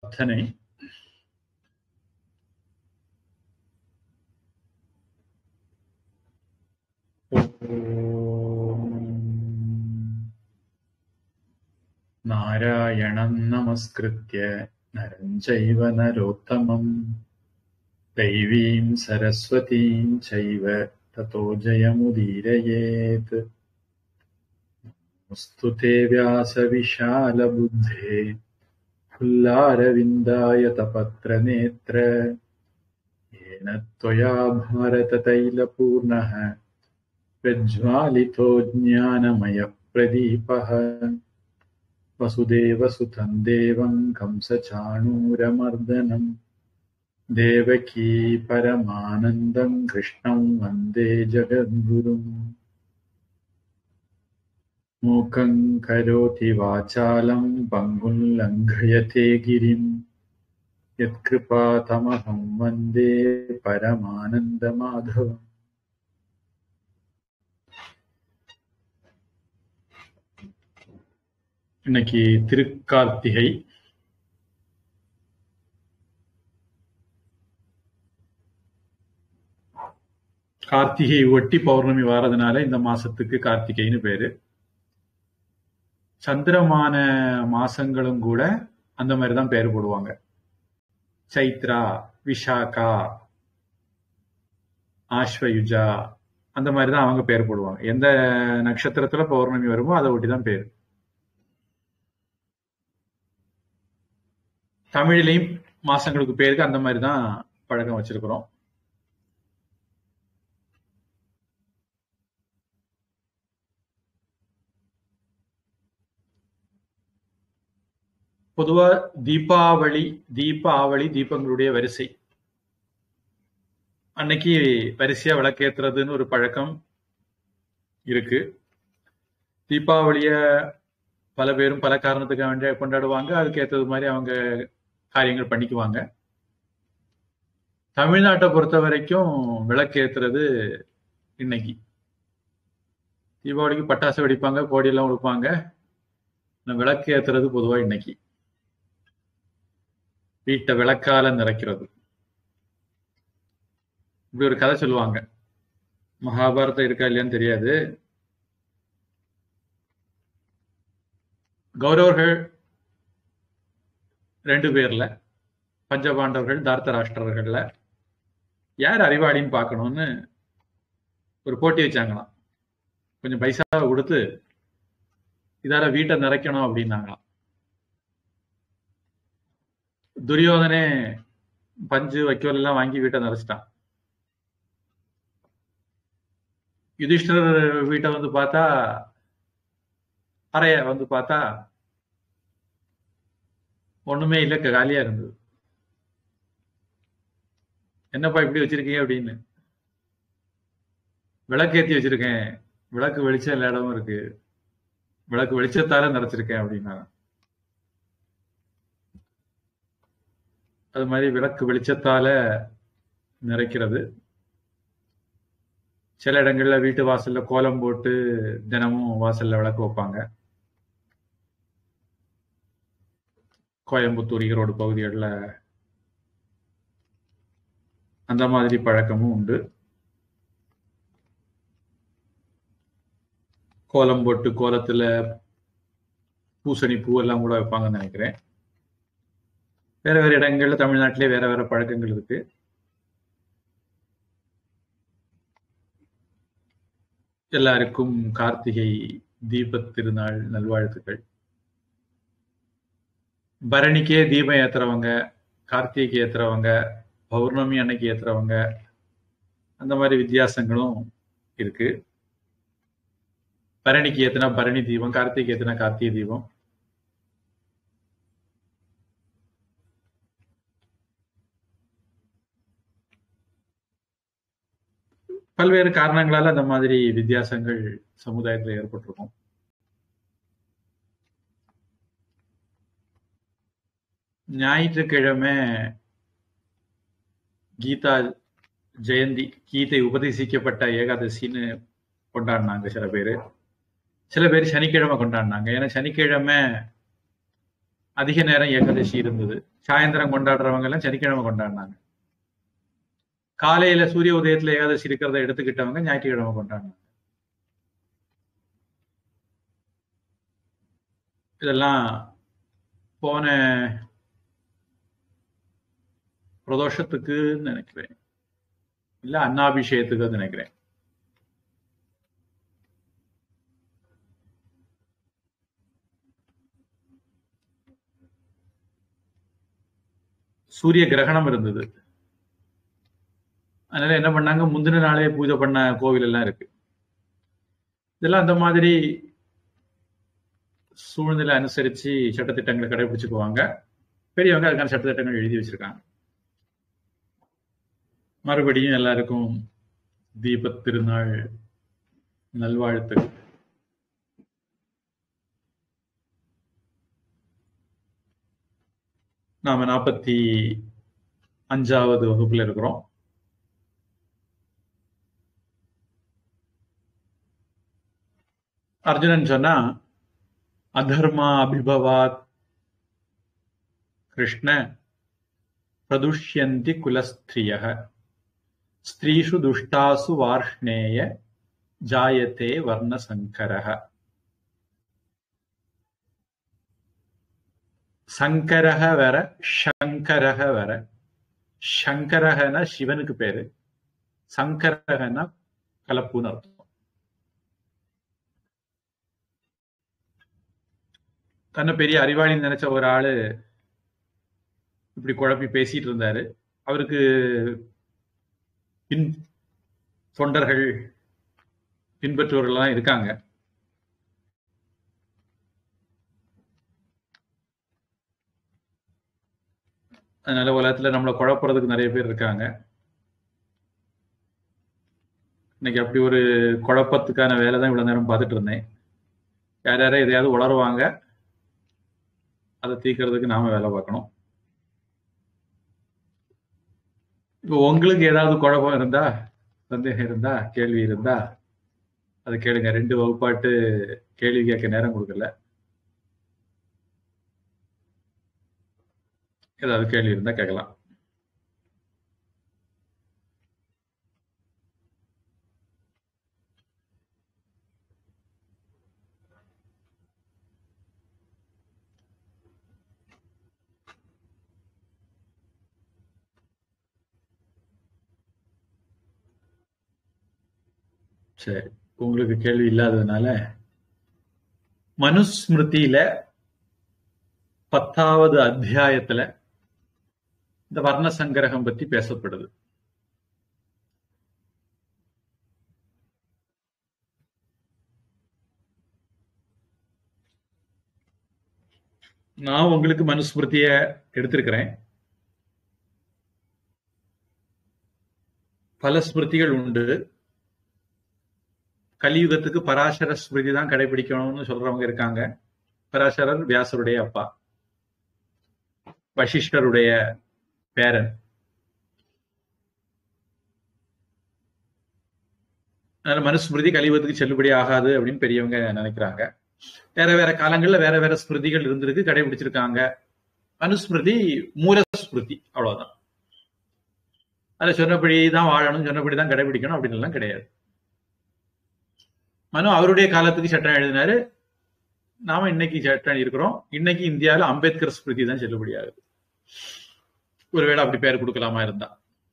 பிரார்த்தனை നാരായണം നമസ്കൃത്യ നരം ചൈവ നരോത്തമം ദൈവീം സരസ്വതീം ചൈവ തतो ജയമുദീരയേത് നമസ്തു തേ വ്യാസവിശാലബുദ്ധേ फुल्लारविन्दायतपत्रनेत्र येन त्वया भारततैलपूर्णः प्रज्वालितो ज्ञानमयः प्रदीपः वसुदेवसुतं देवं कंसचाणूरमर्दनम् देवकी परमानन्दं कृष्णं वन्दे जगद्गुरुम् मूकं करोति वाचालं पङ्गुं लङ्घयते गिरिं यत्कृपातमहं वन्दे परमानन्दमाधवम् இன்னைக்கு திருக்கார்த்திகை கார்த்திகை ஒட்டி பௌர்ணமி வாரதுனால இந்த மாசத்துக்கு கார்த்திகைன்னு பேரு சந்திரமான மாசங்களும் கூட அந்த மாதிரி தான் பேர் போடுவாங்க சைத்ரா விஷாகா ஆஸ்வயுஜா அந்த மாதிரி தான் அவங்க பேர் போடுவாங்க எந்த நட்சத்திரத்துல பௌர்ணமி வருமோ அதை ஒட்டி தான் பேர் தமிழ்லையும் மாசங்களுக்கு பேருக்கு அந்த மாதிரி தான் பழக்கம் வச்சிருக்கிறோம் பொதுவா தீபாவளி தீப ஆவளி தீபங்களுடைய வரிசை அன்னைக்கு வரிசையா விளக்கேத்துறதுன்னு ஒரு பழக்கம் இருக்கு தீபாவளிய பல பேரும் பல காரணத்துக்காக வேண்டிய கொண்டாடுவாங்க அதுக்கு ஏற்றது மாதிரி அவங்க காரியங்கள் பண்ணிக்குவாங்க தமிழ்நாட்டை பொறுத்த வரைக்கும் விளக்கேத்துறது இன்னைக்கு தீபாவளிக்கு பட்டாசு வெடிப்பாங்க கோடியெல்லாம் கொடுப்பாங்க விளக்கு ஏத்துறது பொதுவா இன்னைக்கு வீட்டை விளக்கால நிறைக்கிறது இப்படி ஒரு கதை சொல்லுவாங்க மகாபாரதம் இருக்கா இல்லையான்னு தெரியாது கௌரவர்கள் ரெண்டு பேர்ல பஞ்சபாண்டவர்கள் தார்த்தராஷ்டிரர்கள்ல யார் அறிவாளின்னு பார்க்கணும்னு ஒரு போட்டி வச்சாங்களாம் கொஞ்சம் பைசாவை கொடுத்து இதால வீட்டை நிறைக்கணும் அப்படின்னாங்களாம் துரியோதனே பஞ்சு வைக்கோல் எல்லாம் வாங்கி வீட்டை நிறைச்சிட்டான் யுதிஷ்டர் வீட்டை வந்து பார்த்தா அறைய வந்து பார்த்தா ஒண்ணுமே இல்லை காலியா இருந்தது என்னப்பா இப்படி வச்சிருக்கீங்க அப்படின்னு விளக்கேத்தி வச்சிருக்கேன் விளக்கு வெளிச்சம் எல்லா இடமும் இருக்கு விளக்கு வெளிச்சத்தால நிறைச்சிருக்கேன் அப்படின்னாங்க அது மாதிரி விளக்கு வெளிச்சத்தால நிறைக்கிறது சில இடங்கள்ல வீட்டு வாசல்ல கோலம் போட்டு தினமும் வாசல்ல விளக்கு வைப்பாங்க கோயம்புத்தூர் ஈரோடு பகுதிகளில் அந்த மாதிரி பழக்கமும் உண்டு கோலம் போட்டு கோலத்துல பூசணி பூ எல்லாம் கூட வைப்பாங்கன்னு நினைக்கிறேன் வேற வேற இடங்கள்ல தமிழ்நாட்டிலே வேற வேற பழக்கங்கள் இருக்கு எல்லாருக்கும் கார்த்திகை தீபத் திருநாள் நல்வாழ்த்துக்கள் பரணிக்கே தீபம் ஏத்துறவங்க கார்த்திகைக்கு ஏத்துறவங்க பௌர்ணமி அன்னைக்கு ஏத்துறவங்க அந்த மாதிரி வித்தியாசங்களும் இருக்கு பரணிக்கு ஏத்துனா பரணி தீபம் கார்த்திகை ஏத்துனா கார்த்திகை தீபம் பல்வேறு காரணங்களால அந்த மாதிரி வித்தியாசங்கள் சமுதாயத்தில் ஏற்பட்டிருக்கும் ஞாயிற்றுக்கிழமை கீதா ஜெயந்தி கீதை உபதேசிக்கப்பட்ட ஏகாதசின்னு கொண்டாடினாங்க சில பேர் சில பேர் சனிக்கிழமை கொண்டாடினாங்க ஏன்னா சனிக்கிழமை அதிக நேரம் ஏகாதசி இருந்தது சாயந்தரம் கொண்டாடுறவங்க எல்லாம் சனிக்கிழமை கொண்டாடினாங்க காலையில சூரிய உதயத்துல ஏகாதசி இருக்கிறத எடுத்துக்கிட்டவங்க ஞாயிற்றுக்கிழமை கொண்டாடினாங்க இதெல்லாம் போன பிரதோஷத்துக்கு நினைக்கிறேன் இல்ல அன்னாபிஷேகத்துக்கு நினைக்கிறேன் சூரிய கிரகணம் இருந்தது அதனால என்ன பண்ணாங்க முந்தின நாளே பூஜை பண்ண கோவில் எல்லாம் இருக்கு இதெல்லாம் அந்த மாதிரி சூழ்நிலை அனுசரிச்சு சட்டத்திட்டங்களை கடைபிடிச்சுக்குவாங்க பெரியவங்க அதுக்கான சட்டத்திட்டங்கள் எழுதி வச்சிருக்காங்க மறுபடியும் எல்லாருக்கும் தீபத் திருநாள் நல்வாழ்த்து நாம நாற்பத்தி அஞ்சாவது வகுப்புல இருக்கிறோம் அர்ஜுனன் சொன்னா அதர்மா அபிபவாத் கிருஷ்ண பிரதுஷ்யந்தி குலஸ்திரிய ஸ்திரீஷு துஷ்டாசு வார்ஷ்ணேய ஜாயத்தே வர்ணசங்கரः சங்கரக வேற சங்கரக வேற சங்கரகனா சிவனுக்கு பேரு சங்கரகனா கலப்புன்னு அர்த்தம் தன்னை பெரிய அறிவாளின்னு நினைச்ச ஒரு ஆளு இப்படி குழப்பி பேசிட்டு இருந்தாரு அவருக்கு பின் தொண்டர்கள் பின்பற்றுவர்கள்லாம் இருக்காங்க அதனால உலகத்துல நம்மளை குழப்புறதுக்கு நிறைய பேர் இருக்காங்க இன்னைக்கு அப்படி ஒரு குழப்பத்துக்கான வேலை தான் இவ்வளவு நேரம் பார்த்துட்டு இருந்தேன் யார் யாரும் எதையாவது உளருவாங்க அதை தீர்க்கறதுக்கு நாம வேலை பார்க்கணும் இப்போ உங்களுக்கு ஏதாவது குழப்பம் இருந்தா சந்தேகம் இருந்தா கேள்வி இருந்தா அதை கேளுங்க ரெண்டு வகுப்பாட்டு கேள்வி கேட்க நேரம் கொடுக்கல ஏதாவது கேள்வி இருந்தா கேட்கலாம் சரி உங்களுக்கு கேள்வி இல்லாததுனால மனுஸ்மிருதியில பத்தாவது அத்தியாயத்துல இந்த வர்ண சங்கிரகம் பத்தி பேசப்படுது நான் உங்களுக்கு மனுஸ்மிருதிய எடுத்திருக்கிறேன் பல ஸ்மிருதிகள் உண்டு கலியுகத்துக்கு பராசர ஸ்மிருதி தான் கடைபிடிக்கணும்னு சொல்றவங்க இருக்காங்க பராசரர் வியாசருடைய அப்பா வசிஷ்டருடைய பேரன் அதனால மனுஸ்மிருதி கலியுகத்துக்கு செல்லுபடி ஆகாது அப்படின்னு பெரியவங்க நினைக்கிறாங்க வேற வேற காலங்கள்ல வேற வேற ஸ்மிருதிகள் இருந்திருக்கு கடைபிடிச்சிருக்காங்க மனுஸ்மிருதி மூலஸ்மிருதி அவ்வளவுதான் அதுல சொன்னபடி தான் வாழணும் சொன்னபடி தான் கடைபிடிக்கணும் அப்படின்னு எல்லாம் கிடையாது மனு அவருடைய காலத்துக்கு சட்டம் எழுதினாரு நாம இன்னைக்கு சட்டம் இருக்கிறோம் இன்னைக்கு இந்தியாவில் அம்பேத்கர் ஸ்மிருதி தான் செல்லுபடியாகுது ஒருவேளை அப்படி பேர் கொடுக்கலாமா இருந்தா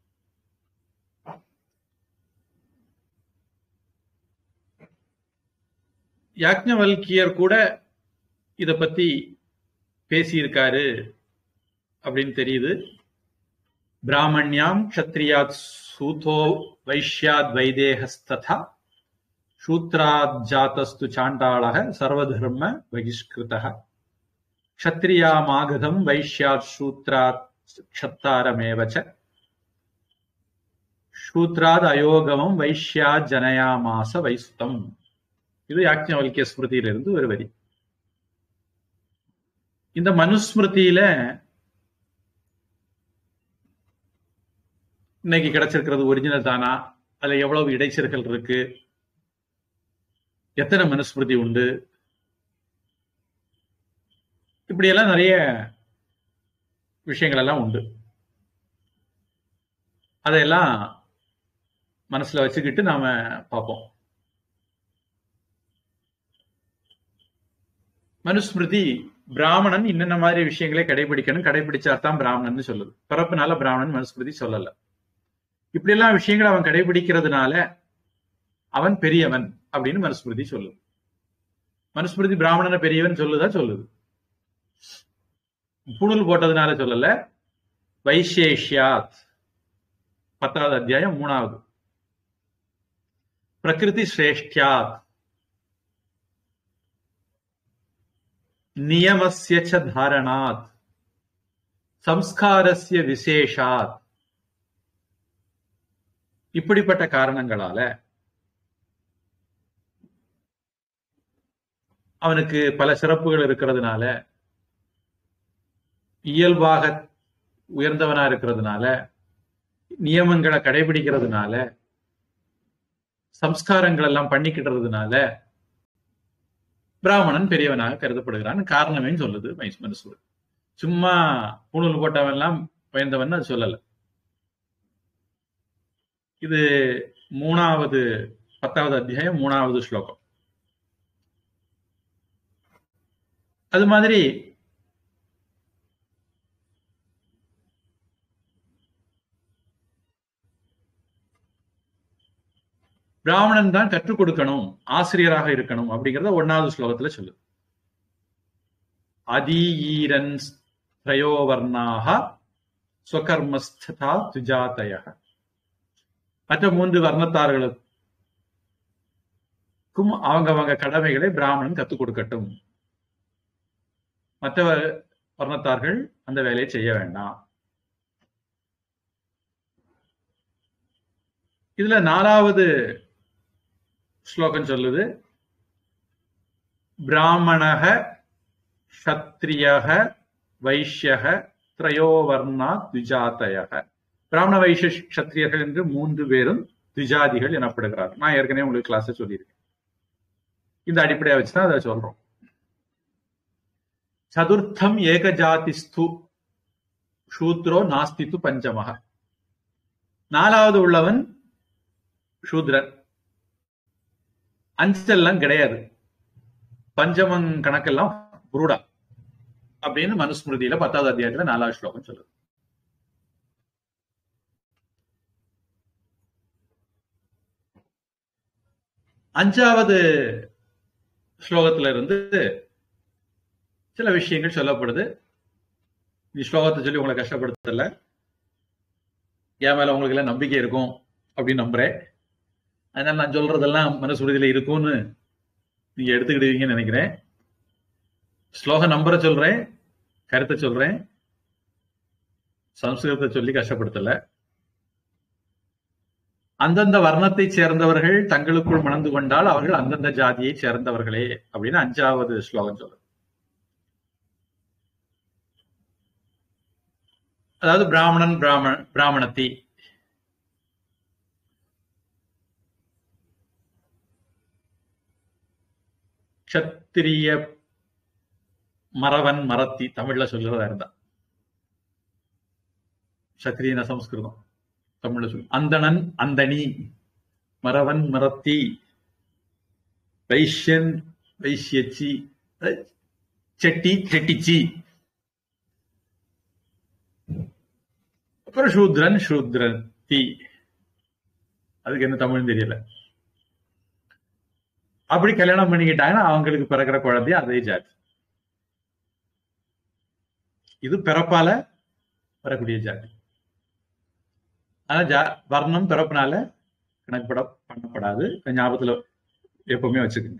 யாக்ஞவல்கியர் கூட இத பத்தி பேசியிருக்காரு அப்படின்னு தெரியுது பிராமணியாம் க்ஷத்ரியாத் சூதோ வைஷ்யாத் வைதேகஸ்ததா शूत्रात् जातस्तु चाण्डालः सर्वधर्म बहिष्कृतः क्षत्रियामागधम् वैश्यात् शूत्रात् क्षत्तारमेव च शूत्रात् அயோகமம் வைஷ்யாத் ஜனயாமாச வைசுத்தம் இது யாக்ஞவல்கிய ஸ்மிருதியிலிருந்து ஒரு வரி இந்த மனுஸ்மிருதியில இன்னைக்கு கிடைச்சிருக்கிறது ஒரிஜினல் தானா அதுல எவ்வளவு இடைச்சல்கள் இருக்கு எத்தனை மனுஸ்மிருதி உண்டு இப்படியெல்லாம் நிறைய விஷயங்கள் எல்லாம் உண்டு அதையெல்லாம் மனசுல வச்சுக்கிட்டு நாம பார்ப்போம் மனுஸ்மிருதி பிராமணன் இன்னென்ன மாதிரி விஷயங்களை கடைபிடிக்கணும் கடைபிடிச்சாதான் பிராமணன் சொல்லுது பிறப்புனால பிராமணன் மனுஸ்மிருதி சொல்லல இப்படி எல்லாம் விஷயங்களை அவன் கடைபிடிக்கிறதுனால அவன் பெரியவன் அப்படின்னு மனுஸ்மிருதி சொல்லுது மனுஸ்மிருதி பிராமணனை பெரியவன் சொல்லுதா சொல்லுது புணுல் போட்டதுனால சொல்லல வைசேஷ்யாத் பத்தாவது அத்தியாயம் மூணாவது பிரகிருதி சிரேஷ்டியாத் நியமஸ்ய ச தாரணாத் சம்ஸ்காரஸ்ய விசேஷாத் இப்படிப்பட்ட காரணங்களால அவனுக்கு பல சிறப்புகள் இருக்கிறதுனால இயல்பாக உயர்ந்தவனா இருக்கிறதுனால நியமங்களை கடைபிடிக்கிறதுனால சம்ஸ்காரங்கள் எல்லாம் பண்ணிக்கிட்டதுனால பிராமணன் பெரியவனாக கருதப்படுகிறான் காரணமே சொல்லுது மனுசூர் சும்மா பூணூல் போட்டவன் எல்லாம் பயந்தவன் அது சொல்லல இது மூணாவது பத்தாவது அத்தியாயம் மூணாவது ஸ்லோகம் அது மாதிரி பிராமணன் தான் கற்றுக் கொடுக்கணும் ஆசிரியராக இருக்கணும் அப்படிங்கறத ஒன்னாவது ஸ்லோகத்துல சொல்லுது அதீரன் திரயோவர்ணாக ஸ்வகர்மஸ்தா துஜாத்தய மற்ற மூன்று வர்ணத்தார்களுக்கும் அவங்க அவங்க கடமைகளை பிராமணன் கத்துக் கொடுக்கட்டும் மற்ற வர்ணத்தார்கள் அந்த வேலையை செய்ய வேண்டாம் இதுல நாலாவது ஸ்லோகம் சொல்லுது பிராமணக சத்திரியக வைஷ்யக திரையோவர்ணா துஜாத்தயக பிராமண வைஷ்ய சத்திரியர்கள் என்று மூன்று பேரும் துஜாதிகள் எனப்படுகிறார் நான் ஏற்கனவே உங்களுக்கு கிளாஸ் சொல்லியிருக்கேன் இந்த அடிப்படையை வச்சுதான் அதை சொல்றோம் சதுர்த்தம் ஏகஜாதிஸ்து சூத்ரோ நாஸ்தித்து பஞ்சமக நாலாவது உள்ளவன் சூத்ரன் அஞ்செல்லாம் கிடையாது பஞ்சமன் கணக்கெல்லாம் புருடா அப்படின்னு மனுஸ்மிருதியில பத்தாவது அத்தியாயத்துல நாலாவது ஸ்லோகம் சொல்லுது அஞ்சாவது ஸ்லோகத்துல இருந்து சில விஷயங்கள் சொல்லப்படுது நீ ஸ்லோகத்தை சொல்லி உங்களை கஷ்டப்படுத்தல என் மேல உங்களுக்கு எல்லாம் நம்பிக்கை இருக்கும் அப்படின்னு நம்புறேன் அதனால நான் சொல்றதெல்லாம் மனசுறுதியில இருக்கும்னு நீங்க எடுத்துக்கிடுவீங்கன்னு நினைக்கிறேன் ஸ்லோக நம்பரை சொல்றேன் கருத்தை சொல்றேன் சம்ஸ்கிருதத்தை சொல்லி கஷ்டப்படுத்தல அந்தந்த வர்ணத்தை சேர்ந்தவர்கள் தங்களுக்குள் மணந்து கொண்டால் அவர்கள் அந்தந்த ஜாதியை சேர்ந்தவர்களே அப்படின்னு அஞ்சாவது ஸ்லோகம் சொல்லுது அதாவது பிராமணன் பிராமண பிராமணத்தி க்ஷத்திரிய மறவன் மரத்தி தமிழ்ல சொல்லுறதா இருந்தா சத்திரியன சம்ஸ்கிருதம் தமிழ்ல சொல்லு அந்தணன் அந்தணி மறவன் மரத்தி வைஷ்யன் வைஷ்யச்சி செட்டி செட்டிச்சி அப்புறம் சூத்ரன் சூத்ரன் தி அதுக்கு என்ன தமிழ் தெரியல அப்படி கல்யாணம் பண்ணிக்கிட்டாங்கன்னா அவங்களுக்கு பிறக்கிற குழந்தை அதே ஜாதி இது பிறப்பால வரக்கூடிய ஜாதி ஆனா ஜா வர்ணம் பிறப்புனால கணக்குப்பட பண்ணப்படாது ஞாபகத்துல எப்பவுமே வச்சுக்கோங்க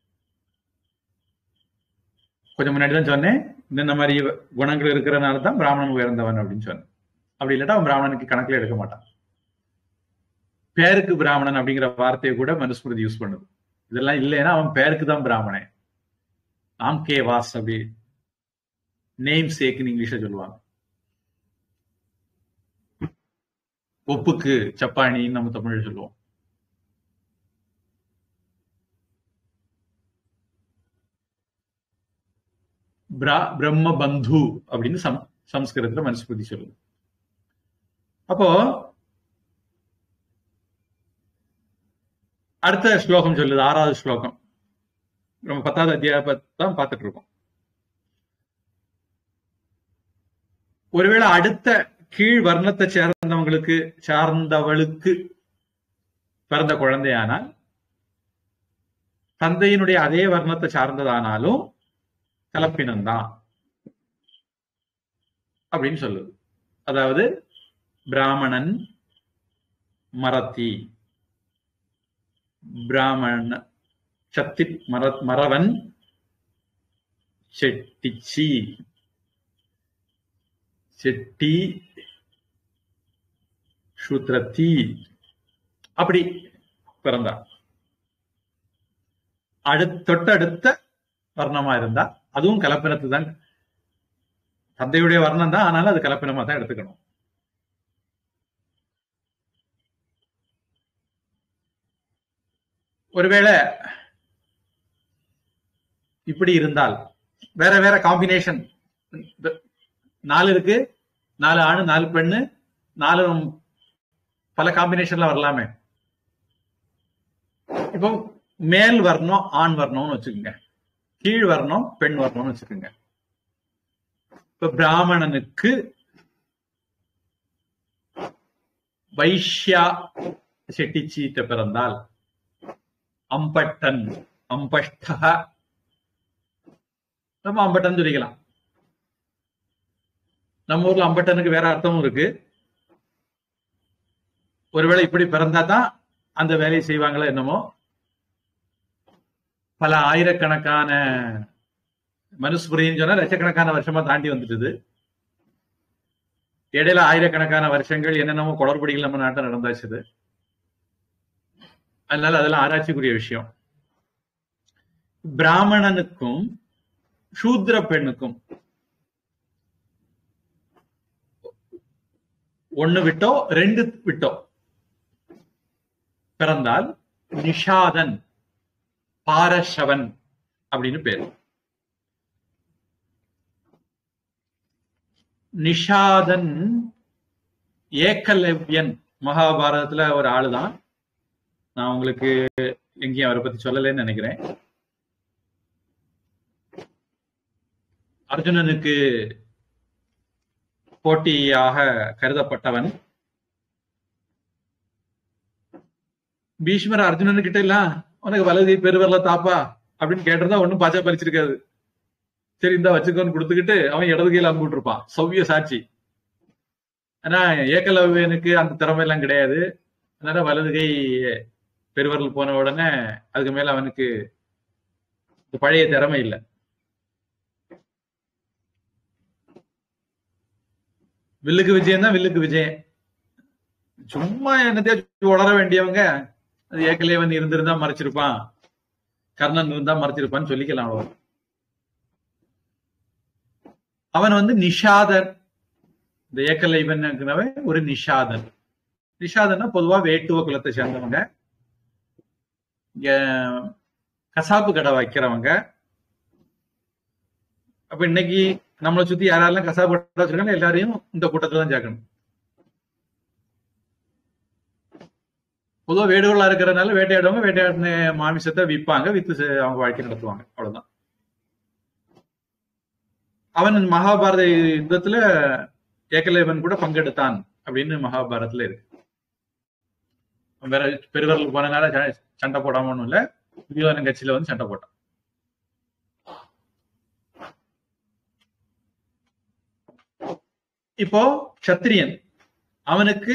கொஞ்சம் முன்னாடி தான் சொன்னேன் இந்த மாதிரி குணங்கள் இருக்கிறனால தான் பிராமணன் உயர்ந்தவன் அப்படின்னு சொன்னேன் அப்படி இல்லாட்டா அவன் பிராமணனுக்கு கணக்குல எடுக்க மாட்டான் பேருக்கு பிராமணன் அப்படிங்கிற வார்த்தையை கூட மனுஸ்மிருதி யூஸ் பண்ணுது இதெல்லாம் இல்லைன்னா அவன் பேருக்கு தான் பிராமணன் ஆம் கே வாஸ் அப்படி நேம் சேக்குன்னு இங்கிலீஷ்ல சொல்லுவாங்க ஒப்புக்கு சப்பானின்னு நம்ம தமிழ்ல சொல்லுவோம் பிரம்ம பந்து அப்படின்னு சம் சம்ஸ்கிருதத்துல மனுஸ்மிருதி சொல்லுது அப்போ அடுத்த ஸ்லோகம் சொல்லுது ஆறாவது ஸ்லோகம் நம்ம பத்தாவது அத்தியாயத்தை தான் பார்த்துட்டு இருக்கோம் ஒருவேளை அடுத்த கீழ் வர்ணத்தை சேர்ந்தவங்களுக்கு சார்ந்தவளுக்கு பிறந்த குழந்தையானால் தந்தையினுடைய அதே வர்ணத்தை சார்ந்ததானாலும் கலப்பினம்தான் அப்படின்னு சொல்லுது அதாவது பிராமணன் மரத்தி பிராமண சத்தி மர மரவன் செட்டிச்சி செட்டி சூத்ரத்தி அப்படி பிறந்தார் அடுத்த தொட்டடுத்த வர்ணமா இருந்தா அதுவும் கலப்பினத்து தான் தந்தையுடைய வர்ணம் தான் ஆனாலும் அது கலப்பினமா தான் எடுத்துக்கணும் ஒருவேளை இப்படி இருந்தால் வேற வேற காம்பினேஷன் நாலு இருக்கு நாலு ஆணு நாலு பெண்ணு நாலு பல காம்பினேஷன்ல வரலாமே இப்போ மேல் வர்ணம் ஆண் வர்ணம்னு வச்சுக்கோங்க கீழ் வர்ணம் பெண் வர்ணம்னு வச்சுக்கோங்க இப்ப பிராமணனுக்கு வைஷ்யா செட்டிச்சீட்ட பிறந்தால் அம்பட்டன் அம்பஷ்ட நம்ம அம்பட்டன் சொல்லிக்கலாம் நம்ம ஊர்ல அம்பட்டனுக்கு வேற அர்த்தமும் இருக்கு ஒருவேளை இப்படி பிறந்தா தான் அந்த வேலையை செய்வாங்களோ என்னமோ பல ஆயிரக்கணக்கான மனுஸ்மிருதின்னு சொன்னா லட்சக்கணக்கான வருஷமா தாண்டி வந்துட்டுது இடையில ஆயிரக்கணக்கான வருஷங்கள் என்னென்னமோ குளறுபடிகள் நம்ம நாட்டில் நடந்தாச்சுது அதனால அதெல்லாம் ஆராய்ச்சிக்குரிய விஷயம் பிராமணனுக்கும் சூத்ர பெண்ணுக்கும் ஒண்ணு விட்டோ ரெண்டு விட்டோ பிறந்தால் நிஷாதன் பாரஷவன் அப்படின்னு பேர் நிஷாதன் ஏக்கலவ்யன் மகாபாரதத்துல ஒரு ஆளுதான் நான் உங்களுக்கு எங்கேயும் அவரை பத்தி சொல்லலைன்னு நினைக்கிறேன் அர்ஜுனனுக்கு போட்டியாக கருதப்பட்டவன் பீஷ்மர் அர்ஜுனன் கிட்ட இல்ல உனக்கு வலது பெருவரல தாப்பா அப்படின்னு கேட்டிருந்தா ஒண்ணும் பாச்சா பறிச்சிருக்காது சரி இந்த வச்சுக்கோன்னு கொடுத்துக்கிட்டு அவன் இடது கையில அனுப்பிட்டு இருப்பான் சௌவிய சாட்சி ஆனா ஏக்கலவ்யனுக்கு அந்த திறமை எல்லாம் கிடையாது அதனால வலது கை பெருவரல் போன உடனே அதுக்கு மேல அவனுக்கு பழைய திறமை இல்லை வில்லுக்கு விஜயம் தான் வில்லுக்கு விஜயம் சும்மா என்னத்தையும் உளர வேண்டியவங்க அது ஏக்கலேவன் இருந்திருந்தா மறைச்சிருப்பான் கர்ணன் இருந்தா மறைச்சிருப்பான்னு சொல்லிக்கலாம் அவ்வளவு அவன் வந்து நிஷாதன் இந்த ஏக்கலைவன் ஒரு நிஷாதன் நிஷாதன்னா பொதுவா வேட்டுவ குலத்தை சேர்ந்தவங்க கசாப்பு கடை வைக்கிறவங்க அப்ப இன்னைக்கு நம்மளை சுத்தி யாரெல்லாம் கசாப்பு கடை வச்சிருக்காங்க எல்லாரையும் இந்த கூட்டத்துல தான் சேர்க்கணும் பொதுவாக வேடுகளா இருக்கிறதுனால வேட்டையாடுவாங்க வேட்டையாடின மாமிசத்தை விற்பாங்க வித்து அவங்க வாழ்க்கை நடத்துவாங்க அவ்வளவுதான் அவன் மகாபாரத யுத்தத்துல ஏகலேவன் கூட பங்கெடுத்தான் அப்படின்னு மகாபாரதத்துல இருக்கு வேற பெருவரல் போனனால சண்டை போடாம ஒண்ணும் இல்ல துரியோதன கட்சியில வந்து சண்டை போட்டான் இப்போ சத்திரியன் அவனுக்கு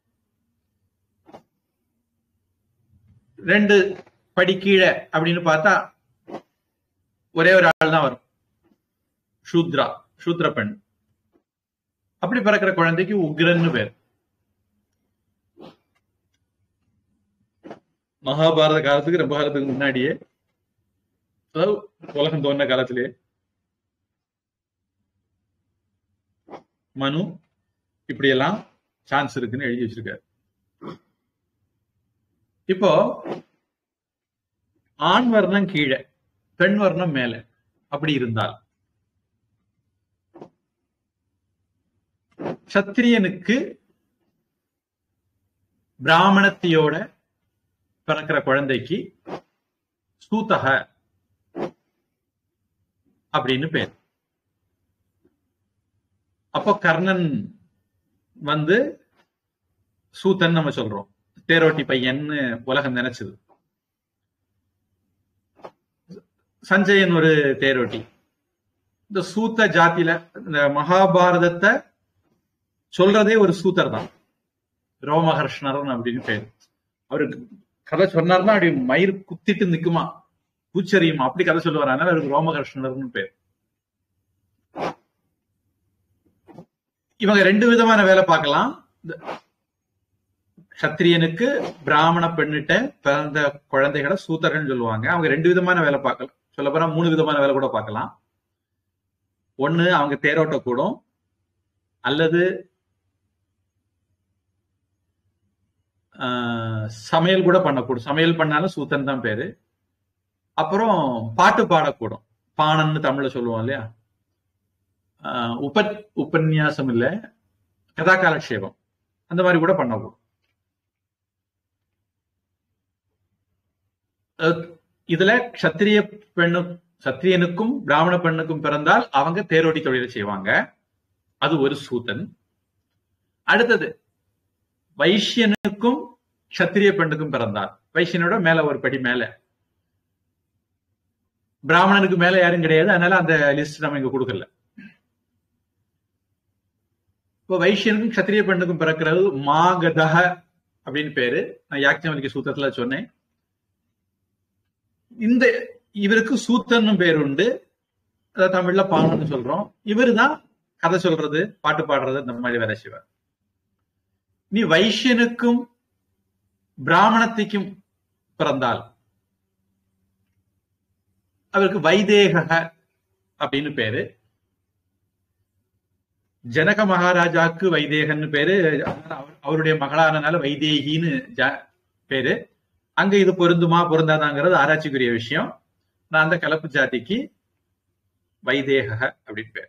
ரெண்டு படி கீழே அப்படின்னு பார்த்தா ஒரே ஒரு ஆள் தான் வரும் சூத்ரா சூத்ர பெண் அப்படி பிறக்கிற குழந்தைக்கு உக்ரன்னு பேர் மகாபாரத காலத்துக்கு ரொம்ப காலத்துக்கு முன்னாடியே அதாவது உலகம் தோன்ற காலத்திலேயே மனு இப்படி எல்லாம் சான்ஸ் இருக்குன்னு எழுதி வச்சிருக்காரு இப்போ ஆண் வர்ணம் கீழே பெண் வர்ணம் மேல அப்படி இருந்தால் சத்திரியனுக்கு பிராமணத்தியோட பிறக்கிற குழந்தைக்கு சூத்தக அப்படின்னு பேர் அப்போ கர்ணன் வந்து சூத்தன் நம்ம சொல்றோம் தேரோட்டி பையன்னு உலகம் நினைச்சது சஞ்சயன் ஒரு தேரோட்டி இந்த சூத்த ஜாத்தியில இந்த மகாபாரதத்தை சொல்றதே ஒரு சூத்தர் தான் ரோமஹர்ஷ்ணரன் அப்படின்னு பேர் அவருக்கு கதை சொன்னார்னா அப்படி மயிர் குத்திட்டு நிக்குமா பூச்சரியுமா அப்படி கதை சொல்லுவார் அதனால அவருக்கு ரோமஹர்ஷ்ணர்னு பேர் இவங்க ரெண்டு விதமான வேலை பார்க்கலாம் சத்திரியனுக்கு பிராமண பெண்ணிட்ட பிறந்த குழந்தைகளை சூத்தர்கள் சொல்லுவாங்க அவங்க ரெண்டு விதமான வேலை பார்க்கலாம் சொல்ல போனா மூணு விதமான வேலை கூட பார்க்கலாம் ஒண்ணு அவங்க தேரோட்ட கூடும் அல்லது சமையல் கூட பண்ணக்கூடும் சமையல் பண்ணாலும் சூத்தன் தான் பேரு அப்புறம் பாட்டு பாடக்கூடும் பாணன்னு தமிழ்ல சொல்லுவோம் இல்லையா உப உபன்யாசம் இல்ல கதா காலக்ஷேபம் அந்த மாதிரி கூட பண்ணக்கூடும் இதுல கத்திரிய பெண்ணு சத்திரியனுக்கும் பிராமண பெண்ணுக்கும் பிறந்தால் அவங்க தேரோட்டி தொழிலை செய்வாங்க அது ஒரு சூத்தன் அடுத்தது வைஷ்யனுக்கும் சத்திரிய பெண்ணுக்கும் பிறந்தார் வைஷ்யனோட மேல ஒரு படி மேல பிராமணனுக்கு மேல யாரும் கிடையாது அதனால அந்த லிஸ்ட் நம்ம இங்க கொடுக்கல இப்போ வைஷ்யனுக்கும் சத்திரிய பெண்ணுக்கும் பிறக்கிறது மாகதக அப்படின்னு பேரு நான் யாக்ஞவலிக்க சூத்திரத்துல சொன்னேன் இந்த இவருக்கு சூத்தன்னு பேர் உண்டு அதாவது தமிழ்ல பானன்னு சொல்றோம் இவரு தான் கதை சொல்றது பாட்டு பாடுறது இந்த மாதிரி வேலை செய்வார் நீ வைஷ்யனுக்கும் பிராமணத்திக்கும் பிறந்தால் அவருக்கு வைதேக அப்படின்னு பேரு ஜனக மகாராஜாக்கு வைதேகன்னு பேரு அவருடைய மகளானனால வைதேகின்னு பேரு அங்க இது பொருந்துமா பொருந்தாதாங்கிறது ஆராய்ச்சிக்குரிய விஷயம் நான் அந்த கலப்பு ஜாதிக்கு வைதேக அப்படின்னு பேர்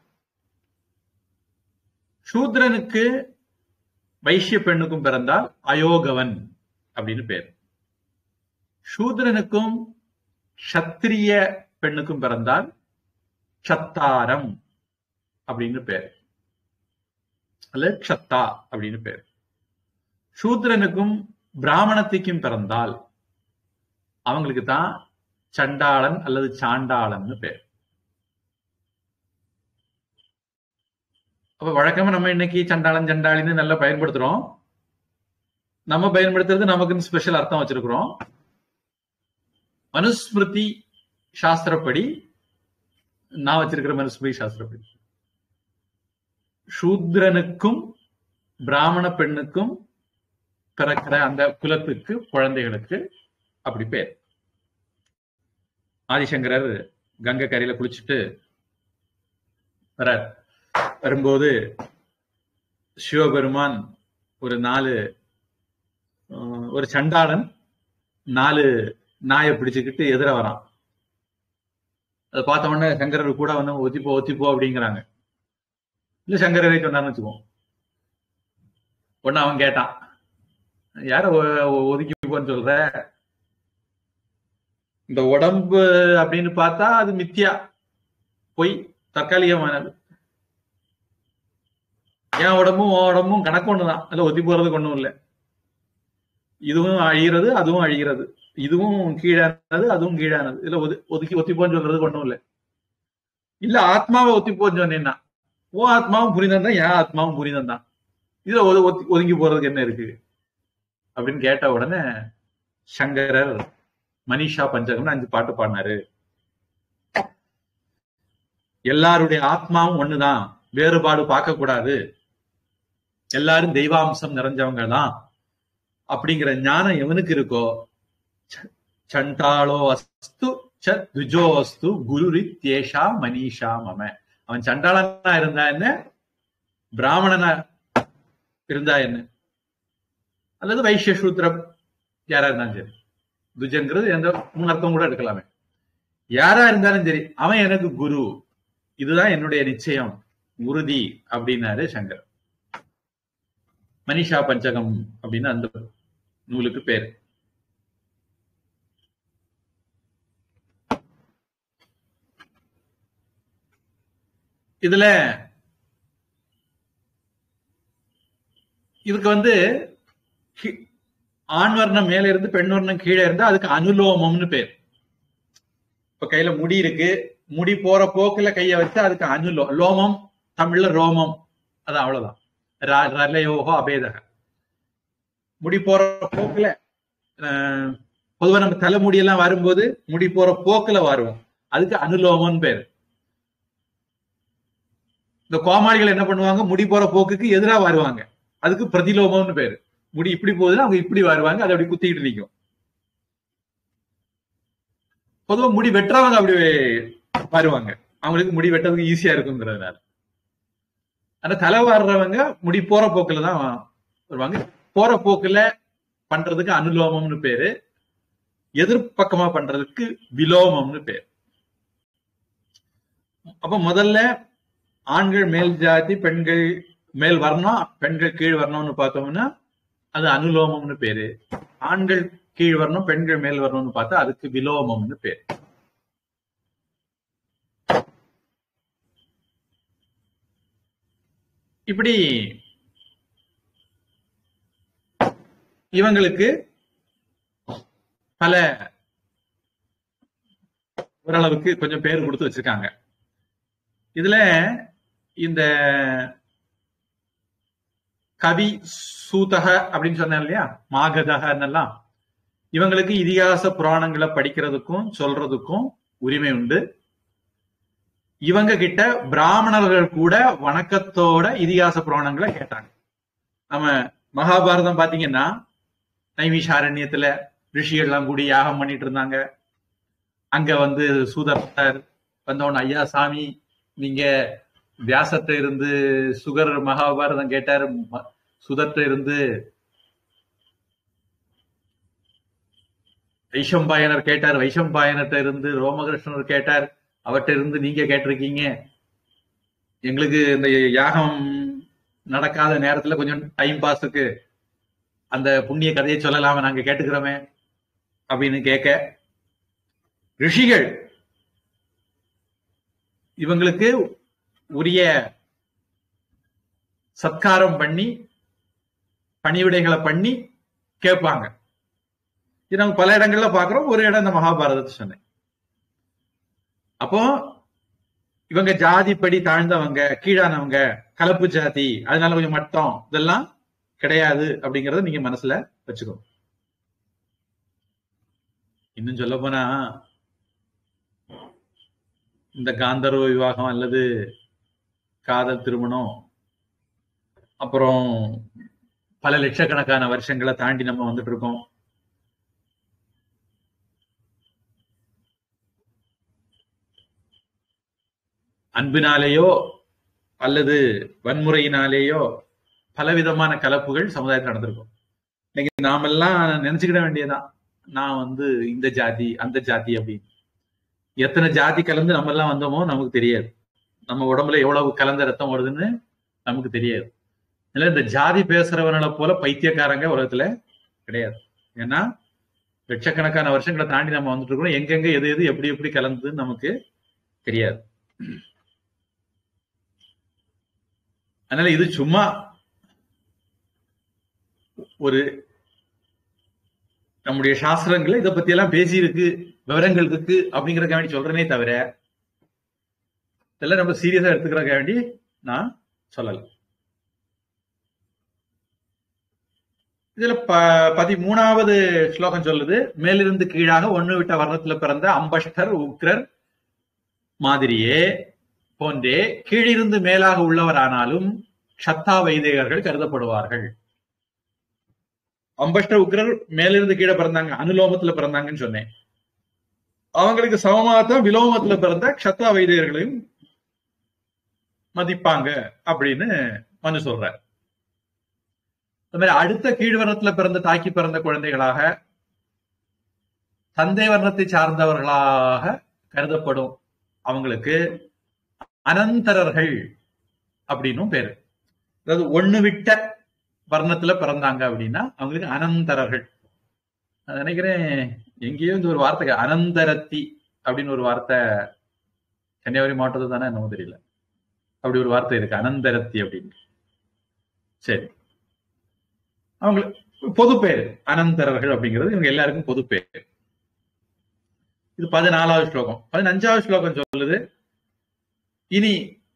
சூத்ரனுக்கு வைஷ்ய பெண்ணுக்கும் பிறந்தால் அயோகவன் அப்படின்னு பேர் சூத்ரனுக்கும் சத்திரிய பெண்ணுக்கும் பிறந்தால் சத்தாரம் அப்படின்னு பேர் அல்ல க்ஷத்தா அப்படின்னு பேர் சூத்ரனுக்கும் பிராமணத்திக்கும் பிறந்தால் அவங்களுக்கு தான் சண்டாளன் அல்லது சாண்டாளன்னு பேர் அப்ப வழக்கமா நம்ம இன்னைக்கு சண்டாளன் சண்டாளின்னு நல்லா பயன்படுத்துறோம் நம்ம பயன்படுத்துறது நமக்குன்னு ஸ்பெஷல் அர்த்தம் வச்சிருக்கிறோம் மனுஸ்மிருதி சாஸ்திரப்படி நான் வச்சிருக்கிற மனுஸ்மிருதி சாஸ்திரப்படி சூத்ரனுக்கும் பிராமண பெண்ணுக்கும் பிறக்கிற அந்த குலத்துக்கு குழந்தைகளுக்கு அப்படி பேர் ஆதிசங்கரர் கங்கை கரையில குளிச்சுட்டு வர வரும்போது சிவபெருமான் ஒரு நாலு ஒரு சண்டாளன் நாலு நாயை பிடிச்சுக்கிட்டு எதிர வரான் அதை பார்த்த உடனே சங்கரர் கூட வந்து ஒத்திப்போ ஒத்திப்போ அப்படிங்கிறாங்க இல்ல சங்கரரை சொன்னார்னு வச்சுக்கோம் ஒன்னு அவன் கேட்டான் யார ஒதுக்கி போன்னு சொல்ற இந்த உடம்பு அப்படின்னு பார்த்தா அது மித்தியா பொய் தற்காலிகமானது என் உடம்பும் உடம்பும் கணக்கு ஒண்ணுதான் அதுல ஒத்தி போறதுக்கு ஒண்ணும் இல்லை இதுவும் அழிகிறது அதுவும் அழிகிறது இதுவும் கீழானது அதுவும் கீழானது இதுல ஒது ஒதுக்கி ஒத்திப்போன்னு சொல்றதுக்கு ஒண்ணும் இல்லை இல்ல ஆத்மாவை ஒத்திப்போன்னு சொன்னேன்னா ஓ ஆத்மாவும் புரிந்தன் தான் என் ஆத்மாவும் புரிந்தன் தான் இதுல ஒதுக்கி ஒதுங்கி போறதுக்கு என்ன இருக்கு அப்படின்னு கேட்ட உடனே சங்கரர் மனிஷா பஞ்சகம்னு அஞ்சு பாட்டு பாடினாரு எல்லாருடைய ஆத்மாவும் ஒண்ணுதான் வேறுபாடு பார்க்க கூடாது எல்லாரும் தெய்வாம்சம் நிறைஞ்சவங்க தான் அப்படிங்கிற ஞானம் எவனுக்கு இருக்கோ சண்டாளோ அஸ்து துஜோ அஸ்து குரு தேஷா மனிஷா மம அவன் சண்டாளனா இருந்தா என்ன பிராமணனா இருந்தா என்ன அல்லது வைஷ்ய சூத்திரம் யாரா இருந்தாலும் சரி துஜங்கிறது எந்த மூணு அர்த்தம் கூட எடுக்கலாமே யாரா இருந்தாலும் சரி அவன் எனக்கு குரு இதுதான் என்னுடைய நிச்சயம் உறுதி அப்படின்னாரு சங்கர் மனிஷா பஞ்சகம் அப்படின்னு அந்த நூலுக்கு பேர் இதுல இதுக்கு வந்து கி- ஆண் வர்ணம் மேல இருந்து பெண் வர்ணம் கீழே இருந்தா அதுக்கு அனுலோமம்னு பேர் இப்ப கையில முடி இருக்கு முடி போற போக்குல கைய வச்சு அதுக்கு அனுலோ லோமம் தமிழ்ல ரோமம் அது அவ்வளவுதான் ர- ரலயோகோ அபேதக முடி போற போக்குல அஹ், பொதுவா நம்ம தலைமுடி எல்லாம் வரும்போது முடி போற போக்குல வருவோம் அதுக்கு அனுலோமம்னு பேரு இந்த கோமாளிகள் என்ன பண்ணுவாங்க முடி போற போக்குக்கு எதிரா வருவாங்க அதுக்கு பிரதிலோமம்னு பேரு முடி இப்படி போகுதுன்னா அவங்க இப்படி வருவாங்க அது அப்படி குத்திக்கிட்டு நிக்கும் பொதுவா முடி வெட்டுறவங்க அப்படி வருவாங்க அவங்களுக்கு முடி வெட்டுறதுக்கு ஈஸியா இருக்குங்கிறதுனால ஆனா தலை வாடுறவங்க முடி போற போக்குல தான் வருவாங்க போற போக்குல பண்றதுக்கு அனுலோமம்னு பேரு எதிர்பக்கமா பண்றதுக்கு விலோமம்னு பேர் அப்ப முதல்ல ஆண்கள் மேல் ஜாதி பெண்கள் மேல் வர்ணம் பெண்கள் கீழ் வர்ணம்னு பார்த்தோம்னா அது அனுலோமம்னு பேரு ஆண்கள் கீழ் வரணும் பெண்கள் மேல் வரணும்னு பார்த்தா அதுக்கு விலோமம்னு பேர் இப்படி இவங்களுக்கு பல ஓரளவுக்கு கொஞ்சம் பேர் கொடுத்து வச்சிருக்காங்க இதுல இந்த கவி சூதக அப்படின்னு சொன்னேன் இல்லையா மாகதகன்னெல்லாம் இவங்களுக்கு இதிகாச புராணங்களை படிக்கிறதுக்கும் சொல்றதுக்கும் உரிமை உண்டு இவங்க கிட்ட பிராமணர்கள் கூட வணக்கத்தோட இதிகாச புராணங்களை கேட்டாங்க நம்ம மகாபாரதம் பாத்தீங்கன்னா நைமிஷாரண்யத்துல ரிஷிகள்லாம் கூடி யாகம் பண்ணிட்டு இருந்தாங்க அங்க வந்து சூதர் வந்தவன் ஐயா சாமி நீங்க வியாசத்தை இருந்து சுகர் மகாபாரதம் கேட்டாரு ம- சுதர்ட்ட இருந்து வைஷம்பாயனர் கேட்டார் வைஷம்பாயனர்ட்ட இருந்து ரோமகிருஷ்ணர் கேட்டார் அவர்ட்ட இருந்து நீங்க கேட்டிருக்கீங்க எங்களுக்கு இந்த யாகம் நடக்காத நேரத்துல கொஞ்சம் டைம் பாஸுக்கு அந்த புண்ணிய கதையை சொல்லலாம நாங்க கேட்டுக்கிறோமே அப்படின்னு கேட்க ரிஷிகள் இவங்களுக்கு உரிய சத்காரம் பண்ணி பணிவிடைகளை பண்ணி கேட்பாங்க இது நம்ம பல இடங்கள்ல பாக்குறோம் ஒரு இடம் இந்த மகாபாரதத்தை சொன்னேன் அப்போ இவங்க ஜாதிப்படி தாழ்ந்தவங்க கீழானவங்க கலப்பு ஜாதி அதனால கொஞ்சம் மட்டம் இதெல்லாம் கிடையாது அப்படிங்கறத நீங்க மனசுல வச்சுக்கோங்க இன்னும் சொல்ல போனா இந்த காந்தர்வ விவாகம் அல்லது காதல் திருமணம் அப்புறம் பல லட்சக்கணக்கான வருஷங்களை தாண்டி நம்ம வந்துட்டு இருக்கோம் அன்பினாலேயோ அல்லது வன்முறையினாலேயோ பலவிதமான கலப்புகள் சமுதாயத்தில் நடந்திருக்கும் இன்னைக்கு நாமெல்லாம் நினைச்சுக்கிட வேண்டியதுதான் நான் வந்து இந்த ஜாதி அந்த ஜாதி அப்படின்னு எத்தனை ஜாதி கலந்து நம்ம எல்லாம் வந்தோமோ நமக்கு தெரியாது நம்ம உடம்புல எவ்வளவு கலந்த ரத்தம் வருதுன்னு நமக்கு தெரியாது இல்ல இந்த ஜாதி பேசுறவங்களை போல பைத்தியக்காரங்க உலகத்துல கிடையாது ஏன்னா லட்சக்கணக்கான வருஷங்களை தாண்டி நம்ம வந்துட்டு இருக்கோம் எங்கெங்க எது எது எப்படி எப்படி கலந்ததுன்னு நமக்கு தெரியாது அதனால இது சும்மா ஒரு நம்முடைய சாஸ்திரங்கள்ல இதை பத்தி எல்லாம் பேசி இருக்கு விவரங்கள் இருக்கு அப்படிங்கறதுக்காக வேண்டி சொல்றேனே தவிர இதெல்லாம் நம்ம சீரியஸா எடுத்துக்கிறதுக்காக வேண்டி நான் சொல்லல இதுல ப பதிமூணாவது ஸ்லோகம் சொல்லுது மேலிருந்து கீழாக ஒண்ணு விட்ட வர்ணத்துல பிறந்த அம்பஷ்டர் உக்ரர் மாதிரியே போன்றே கீழிருந்து மேலாக உள்ளவரானாலும் க்ஷத்தா வைதிகர்கள் கருதப்படுவார்கள் அம்பஷ்ட உக்ரர் மேலிருந்து கீழே பிறந்தாங்க அனுலோமத்துல பிறந்தாங்கன்னு சொன்னேன் அவங்களுக்கு சமமாகத்தான் விலோமத்துல பிறந்த க்ஷத்தா வைதிகர்களையும் மதிப்பாங்க அப்படின்னு மனு சொல்றார் அது மாதிரி அடுத்த கீழ்வர்ணத்துல பிறந்த தாக்கி பிறந்த குழந்தைகளாக தந்தை வர்ணத்தை சார்ந்தவர்களாக கருதப்படும் அவங்களுக்கு அனந்தரர்கள் அப்படின்னும் பேரு அதாவது ஒண்ணு விட்ட வர்ணத்துல பிறந்தாங்க அப்படின்னா அவங்களுக்கு அனந்தரர்கள் நான் நினைக்கிறேன் எங்கேயோ இந்த ஒரு வார்த்தை அனந்தரத்தி அப்படின்னு ஒரு வார்த்தை கன்னியாகுமரி மாவட்டத்தில் தானே என்னமோ தெரியல அப்படி ஒரு வார்த்தை இருக்கு அனந்தரத்தி அப்படின்னு சரி அவங்களுக்கு பொது பேர் அனந்தரர்கள் அப்படிங்கிறது இவங்க எல்லாருக்கும் பொது பேர் இது பதினாலாவது ஸ்லோகம் பதினஞ்சாவது ஸ்லோகம் சொல்லுது இனி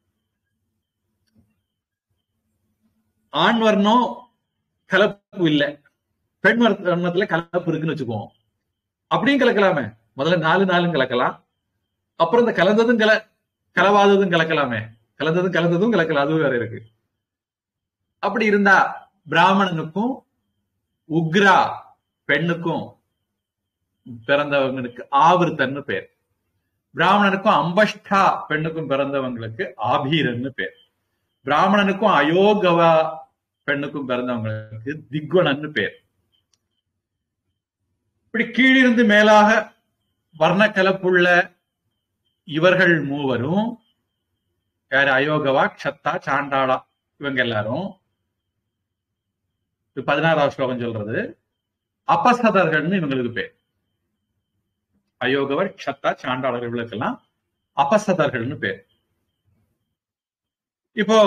ஆண் வர்ணம் கலப்பு இல்லை பெண் வர்ணத்துல கலப்பு இருக்குன்னு வச்சுக்குவோம் அப்படியும் கலக்கலாமே முதல்ல நாலு நாளும் கலக்கலாம் அப்புறம் இந்த கலந்ததும் கல கலவாததும் கலக்கலாமே கலந்ததும் கலந்ததும் கலக்கலாம் அதுவும் வேற இருக்கு அப்படி இருந்தா பிராமணனுக்கும் உக்ரா பெண்ணுக்கும் பிறந்தவங்களுக்கு ஆவிர்த்தன்னு பேர் பிராமணனுக்கும் அம்பஷ்டா பெண்ணுக்கும் பிறந்தவங்களுக்கு ஆபீரன்னு பேர் பிராமணனுக்கும் அயோகவா பெண்ணுக்கும் பிறந்தவங்களுக்கு திக்வனன்னு பேர் இப்படி கீழிருந்து மேலாக வர்ணக்கலப்புள்ள இவர்கள் மூவரும் யாரு அயோகவா க்ஷத்தா சாண்டாளா இவங்க எல்லாரும் பதினாறாவது ஸ்லோகம் சொல்றது அபசதர்கள்னு இவங்களுக்கு பேர் அயோகவர் க்ஷத்தா சாண்டாளர் இவங்களுக்கெல்லாம் அபசதர்கள்னு பேர் இப்போ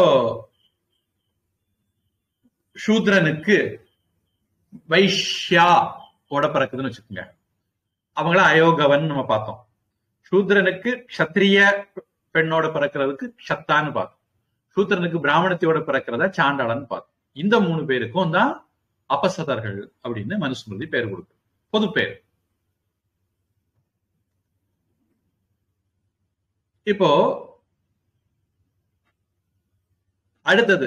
சூத்ரனுக்கு வைஷ்யா ஓட பிறக்குதுன்னு வச்சுக்கோங்க அவங்கள அயோகவன் நம்ம பார்த்தோம் சூத்ரனுக்கு க்ஷத்ரிய பெண்ணோட பிறக்கிறதுக்கு க்ஷத்தான்னு பார்த்தோம் சூத்ரனுக்கு பிராமணத்தையோட பிறக்கிறத சாண்டாளன்னு பார்த்தோம் இந்த மூணு பேருக்கும் தான் அபசதர்கள் அப்படின்னு மனுஸ்மிருதி பேர் கொடுக்கு பொது பேர் இப்போ அடுத்தது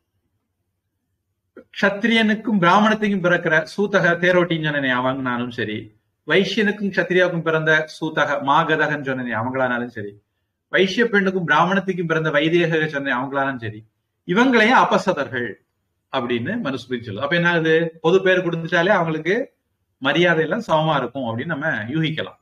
க்ஷத்ரியனுக்கும் பிராமணத்துக்கும் பிறக்கிற சூத்தக தேரோட்டின்னு சொன்னனே அவங்கனாலும் சரி வைஷ்யனுக்கும் க்ஷத்ரியாவுக்கும் பிறந்த சூத்தக மாகதகன் சொன்னனே அவங்களானாலும் சரி வைஷ்ய பெண்ணுக்கும் பிராமணத்துக்கும் பிறந்த வைதேக சொன்ன அவங்களாலும் சரி இவங்களையும் அபசதர்கள் அப்படின்னு மனுஸ்மிருதி சொல்லுது அப்ப என்ன ஆகுது பொது பேர் கொடுத்துட்டாலே அவங்களுக்கு மரியாதை எல்லாம் சமமா இருக்கும் அப்படின்னு நம்ம யூகிக்கலாம்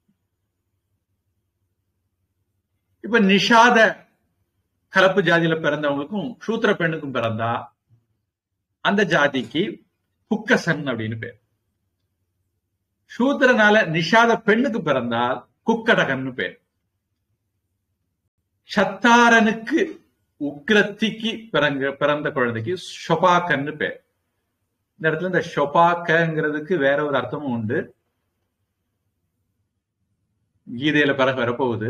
இப்ப நிஷாத கலப்பு ஜாதியில பிறந்தவங்களுக்கும் சூத்திர பெண்ணுக்கும் பிறந்தா அந்த ஜாதிக்கு புக்கசன் அப்படின்னு பேர் சூத்திரனால நிஷாத பெண்ணுக்கு பிறந்தால் குக்கடகன்னு பேர் சத்தாரனுக்கு உக்ரத்திக்கு பிறங்க பிறந்த குழந்தைக்கு ஷொபாக்கன்னு பேர் இந்த இடத்துல இந்த ஷொபாக்கங்கிறதுக்கு வேற ஒரு அர்த்தமும் உண்டு கீதையில பிறகு வரப்போகுது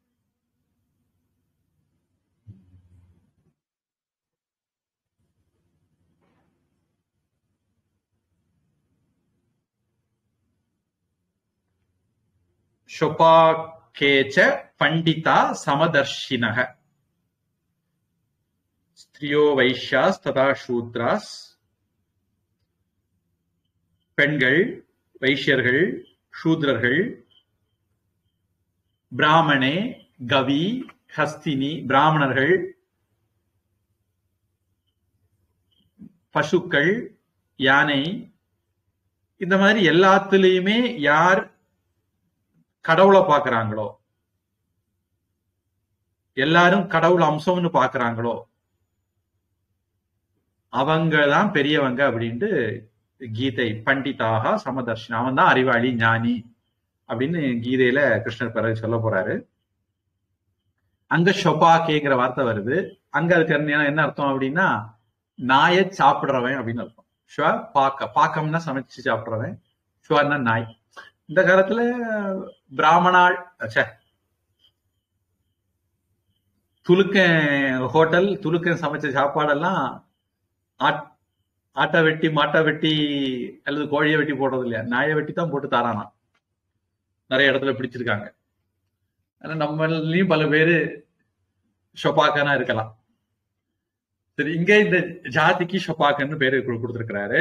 ஷொபாக்கேச்ச பண்டிதா சமதர்ஷினக ஸ்திரியோ வைஷ்யாஸ் ததா சூத்ராஸ் பெண்கள் வைஷ்யர்கள் சூத்ரர்கள் பிராமணே கவி ஹஸ்தினி பிராமணர்கள் பசுக்கள் யானை இந்த மாதிரி எல்லாத்துலயுமே யார் கடவுளை பாக்குறாங்களோ எல்லாரும் கடவுள் அம்சம்னு பாக்குறாங்களோ அவங்க தான் பெரியவங்க அப்படின்ட்டு கீதை பண்டிதாக சமதர்ஷன் அவன் தான் அறிவாளி ஞானி அப்படின்னு கீதையில கிருஷ்ணர் பிறகு சொல்ல போறாரு அங்க ஷொபாக்கேங்கிற வார்த்தை வருது அங்க அதுக்கு என்ன அர்த்தம் அப்படின்னா நாயை சாப்பிடுறவன் அப்படின்னு அர்த்தம் ஷுவா பாக்க பாக்கம்னா சமைச்சு சாப்பிடுறவன் ஷுவார்னா நாய் இந்த காலத்துல பிராமணாள் அச்சே துலுக்கன் ஹோட்டல் துலுக்கன் சமைச்ச சாப்பாடெல்லாம் ஆட்டை வெட்டி மாட்டை வெட்டி அல்லது கோழியை வெட்டி போடுறது இல்லையா நாயை வெட்டி தான் போட்டு தாரானா நிறைய இடத்துல பிடிச்சிருக்காங்க ஆனா நம்மளையும் பல பேரு ஷொபாக்கனா இருக்கலாம் சரி இங்க இந்த ஜாதிக்கு ஷொபாக்கன்னு பேரு கொடுத்திருக்கிறாரு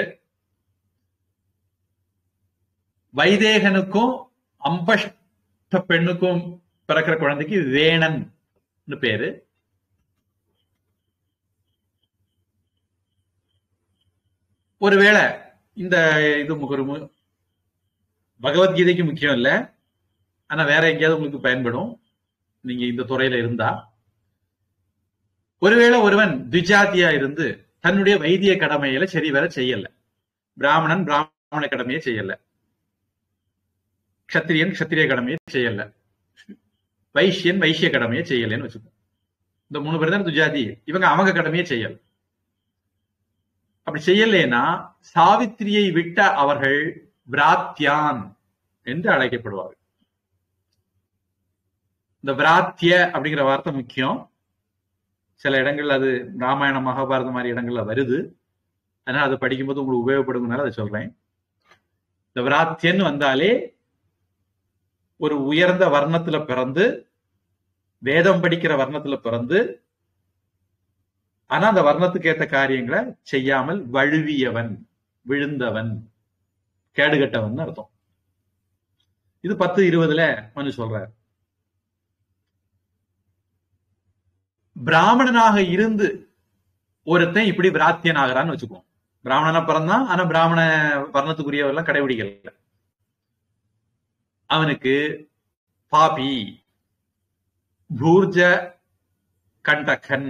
வைதேகனுக்கும் அம்பஷ்ட பெண்ணுக்கும் பிறக்கிற குழந்தைக்கு வேணன் பேரு ஒருவேளை இந்த இது ஒரு பகவத்கீதைக்கு முக்கியம் இல்லை ஆனா வேற எங்கேயாவது உங்களுக்கு பயன்படும் நீங்க இந்த துறையில இருந்தா ஒருவேளை ஒருவன் திஜாத்தியா இருந்து தன்னுடைய வைத்திய கடமையில சரி வர செய்யல பிராமணன் பிராமண கடமையை செய்யல கத்திரியன் கத்திரிய கடமையை செய்யல வைஷ்யன் வைஷ்ய கடமையை செய்யலன்னு வச்சுக்கோ இந்த மூணு பேர் தான் துஜாதி இவங்க அவங்க கடமையை செய்யல அப்படி செய்யலைன்னா சாவித்திரியை விட்ட அவர்கள் பிராத்தியான் என்று அழைக்கப்படுவார்கள் இந்த பிராத்திய அப்படிங்கிற வார்த்தை முக்கியம் சில இடங்கள் அது ராமாயணம் மகாபாரதம் மாதிரி இடங்கள்ல வருது அதனால அதை படிக்கும்போது உங்களுக்கு உபயோகப்படுங்கனால அதை சொல்றேன் இந்த விராத்தியன்னு வந்தாலே ஒரு உயர்ந்த வர்ணத்துல பிறந்து வேதம் படிக்கிற வர்ணத்துல பிறந்து ஆனா அந்த வர்ணத்துக்கு ஏத்த காரியங்களை செய்யாமல் வழுவியவன் விழுந்தவன் கேடுகட்டவன் அர்த்தம் இது பத்து இருபதுல மனு சொல்றார் பிராமணனாக இருந்து ஒருத்தன் இப்படி பிராத்தியன் ஆகிறான்னு வச்சுக்குவோம் பிராமணனா பிறந்தான் ஆனா பிராமண வர்ணத்துக்குரியவெல்லாம் கடைபிடிக்கல அவனுக்கு பாபி பூர்ஜ கண்டகன்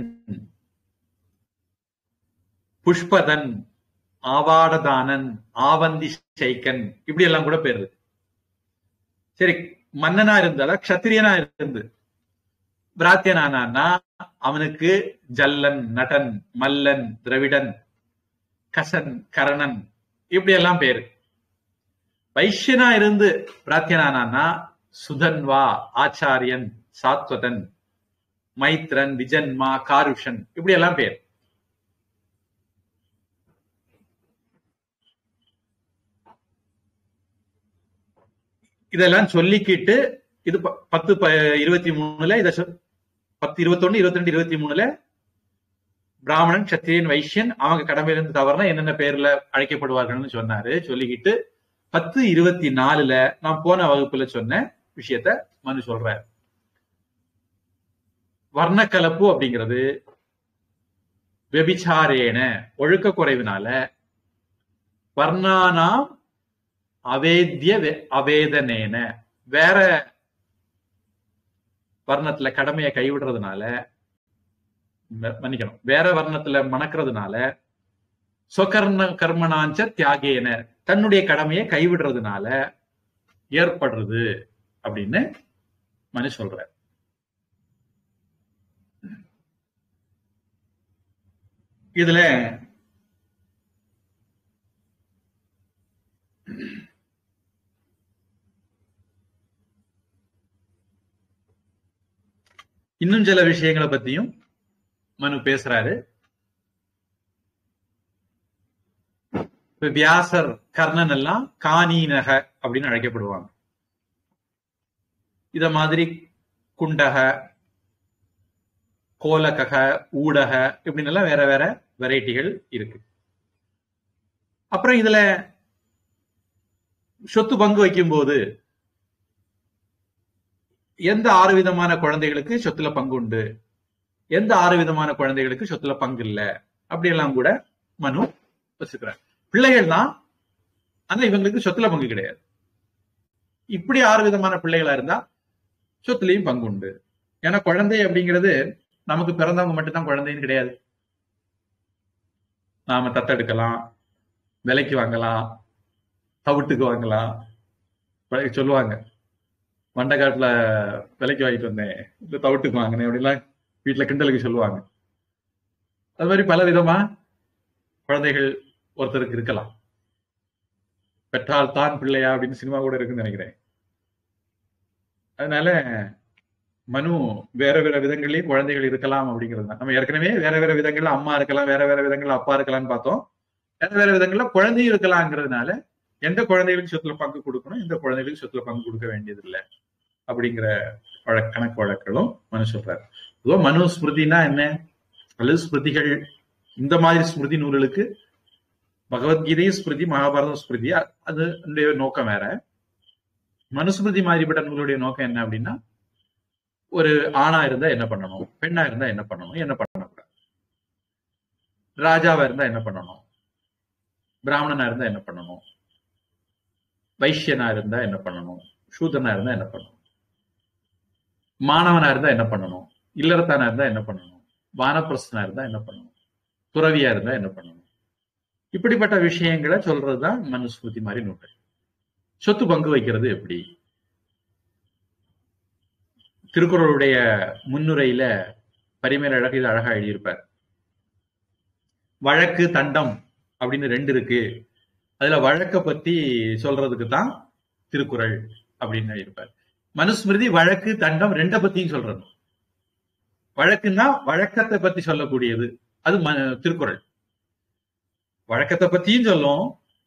புஷ்பதன் ஆவாடதானன் ஆவந்தி சைக்கன் இப்படி எல்லாம் கூட பேர் இருக்கு சரி மன்னனா இருந்தால கத்திரியனா இருந்து பிராத்தியனானா அவனுக்கு ஜல்லன் நடன் மல்லன் திரவிடன் கசன் கரணன் இப்படி எல்லாம் பேரு வைஷ்யனா இருந்து பிராத்தியனானா சுதன்வா ஆச்சாரியன் சாத்வதன் மைத்ரன் விஜன்மா காருஷன் இப்படி எல்லாம் பேர் இதெல்லாம் சொல்லிக்கிட்டு இது பத்து இருபத்தி மூணுல இத பத்து இருபத்தொன்னு இருபத்தி ரெண்டு இருபத்தி மூணுல பிராமணன் சத்திரியன் வைஷ்யன் அவங்க கடமையிலிருந்து தவறுனா என்னென்ன பேர்ல அழைக்கப்படுவார்கள்னு சொன்னாரு சொல்லிக்கிட்டு பத்து இருபத்தி நாலுல நான் போன வகுப்புல சொன்ன விஷயத்த மனு சொல்ற வர்ணக்கலப்பு அப்படிங்கிறது வெபிச்சாரேன ஒழுக்க குறைவினால வர்ணானாம் அவேத்திய அவேதனேன வேற வர்ணத்துல கடமையை கைவிடுறதுனால மன்னிக்கணும் வேற வர்ணத்துல மணக்கிறதுனால சொகர்ண கர்மனாஞ்ச தியாகேன தன்னுடைய கடமையை கைவிடுறதுனால ஏற்படுறது அப்படின்னு மனு சொல்ற இதுல இன்னும் சில விஷயங்களை பத்தியும் மனு பேசுறாரு வியாசர் கர்ணன் எல்லாம் காணீனக அப்படின்னு அழைக்கப்படுவாங்க இத மாதிரி குண்டக கோலகக ஊடக இப்படின்னு எல்லாம் வேற வேற வெரைட்டிகள் இருக்கு அப்புறம் இதுல சொத்து பங்கு வைக்கும் போது எந்த ஆறு விதமான குழந்தைகளுக்கு சொத்துல பங்கு உண்டு எந்த ஆறு விதமான குழந்தைகளுக்கு சொத்துல பங்கு இல்ல அப்படியெல்லாம் கூட மனு வச்சுக்கிறார் பிள்ளைகள் தான் ஆனா இவங்களுக்கு சொத்துல பங்கு கிடையாது இப்படி ஆறு விதமான பிள்ளைகளா இருந்தா சொத்துலயும் பங்கு உண்டு ஏன்னா குழந்தை அப்படிங்கிறது நமக்கு பிறந்தவங்க மட்டும்தான் குழந்தைன்னு கிடையாது நாம தத்தெடுக்கலாம் விலைக்கு வாங்கலாம் தவிட்டுக்கு வாங்கலாம் சொல்லுவாங்க மண்டை காட்டுல விலைக்கு வாங்கிட்டு வந்தேன் இந்த தவிட்டுக்கு வாங்கினேன் அப்படிலாம் வீட்டுல கிண்டலுக்கு சொல்லுவாங்க அது மாதிரி பல விதமா குழந்தைகள் ஒருத்தருக்கு இருக்கலாம் பெற்றால் தான் பிள்ளையா அப்படின்னு சினிமா கூட இருக்குன்னு நினைக்கிறேன் அதனால மனு வேற வேற விதங்கள்லயும் குழந்தைகள் இருக்கலாம் அப்படிங்கிறது தான் நம்ம ஏற்கனவே வேற வேற விதங்கள்ல அம்மா இருக்கலாம் வேற வேற விதங்கள்ல அப்பா இருக்கலாம்னு பார்த்தோம் வேற வேற விதங்கள்ல குழந்தையும் இருக்கலாங்கிறதுனால எந்த குழந்தைகளுக்கு சொத்துல பங்கு கொடுக்கணும் எந்த குழந்தைகளுக்கு சொத்துல பங்கு கொடுக்க வேண்டியது இல்லை அப்படிங்கிற கணக்கு வழக்குகளும் மனு சொல்றாரு பொதுவா மனு ஸ்மிருதினா என்ன அல்லது ஸ்மிருதிகள் இந்த மாதிரி ஸ்மிருதி நூல்களுக்கு பகவத்கீதையும் ஸ்மிருதி மகாபாரதம் ஸ்மிருதி அது நோக்கம் வேற மனுஸ்மிருதி மாதிரிப்பட்ட நூலுடைய நோக்கம் என்ன அப்படின்னா ஒரு ஆணா இருந்தா என்ன பண்ணணும் பெண்ணா இருந்தா என்ன பண்ணணும் என்ன பண்ணக்கூடாது ராஜாவா இருந்தா என்ன பண்ணணும் பிராமணனா இருந்தா என்ன பண்ணணும் வைஷ்யனா இருந்தா என்ன பண்ணணும் சூதனா இருந்தா என்ன பண்ணணும் மாணவனா இருந்தா என்ன பண்ணணும் இல்லறத்தானா இருந்தா என்ன பண்ணணும் வானப்பிரசனா இருந்தா என்ன பண்ணணும் துறவியா இருந்தா என்ன பண்ணணும் இப்படிப்பட்ட விஷயங்களை சொல்றதுதான் மனுஸ்மிருதி மாதிரி நூல்கள் சொத்து பங்கு வைக்கிறது எப்படி திருக்குறளுடைய முன்னுரையில பரிமேல் அழகு இது அழகா எழுதியிருப்பார் வழக்கு தண்டம் அப்படின்னு ரெண்டு இருக்கு அதுல வழக்க பத்தி சொல்றதுக்கு தான் திருக்குறள் அப்படின்னு எழுதியிருப்பார் மனுஸ்மிருதி வழக்கு தண்டம் ரெண்ட பத்தியும் சொல்றது வழக்குன்னா வழக்கத்தை பத்தி சொல்லக்கூடியது அது ம- திருக்குறள் வழக்கத்தை பத்தியும் சொல்லும்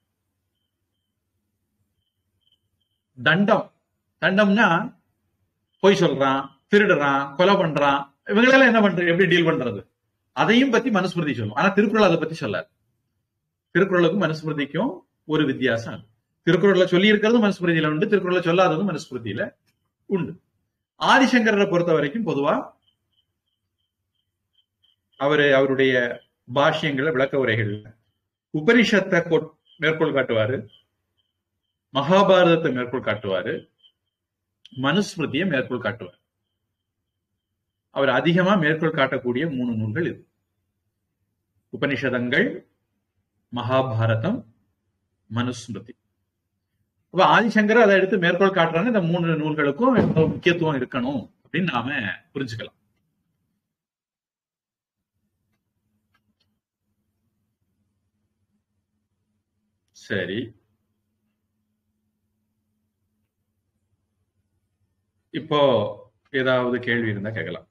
தண்டம் தண்டம்னா பொய் சொல்றான் திருடுறான் கொலை பண்றான் இவங்களெல்லாம் என்ன பண்றது எப்படி டீல் பண்றது அதையும் பத்தி மனுஸ்மிருதி சொல்லும் ஆனா திருக்குறள் அதை பத்தி சொல்லாது திருக்குறளுக்கும் மனுஸ்மிருதிக்கும் ஒரு வித்தியாசம் அது திருக்குறள்ல சொல்லி இருக்கிறது மனுஸ்மிருதியில உண்டு திருக்குறள்ல சொல்லாததும் மனுஸ்மிருதியில உண்டு ஆதிசங்கரரை பொறுத்த வரைக்கும் பொதுவா அவரு அவருடைய பாஷ்யங்களை விளக்க உரைகள் உபனிஷத்தை கொ- மேற்கோள் காட்டுவாரு மகாபாரதத்தை மேற்கோள் காட்டுவாரு மனுஸ்மிருதியை மேற்கோள் காட்டுவார் அவர் அதிகமா மேற்கோள் காட்டக்கூடிய மூணு நூல்கள் இது உபனிஷதங்கள் மகாபாரதம் மனுஸ்மிருதி அப்ப ஆதிசங்கர் அதை எடுத்து மேற்கோள் காட்டுறாங்க இந்த மூணு நூல்களுக்கும் எவ்வளவு முக்கியத்துவம் இருக்கணும் அப்படின்னு நாம புரிஞ்சுக்கலாம் சரி இப்போ ஏதாவது கேள்வி இருந்தா கேட்கலாம்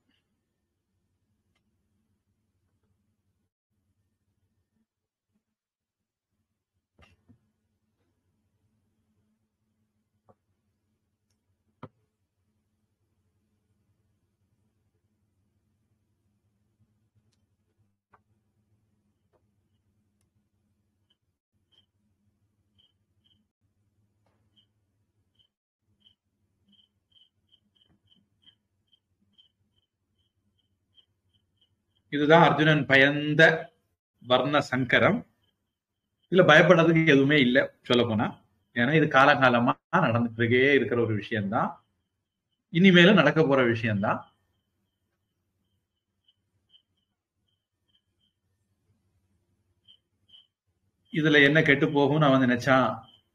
இதுதான் அர்ஜுனன் பயந்த வர்ண சங்கரம் இதுல பயப்படுறதுக்கு எதுவுமே இல்லை சொல்ல போனா ஏன்னா இது காலகாலமா நடந்துட்டே இருக்கிற ஒரு விஷயம்தான் இனிமேலும் நடக்க போற விஷயம்தான் இதுல என்ன கெட்டு போகும்னு அவன் நினைச்சான்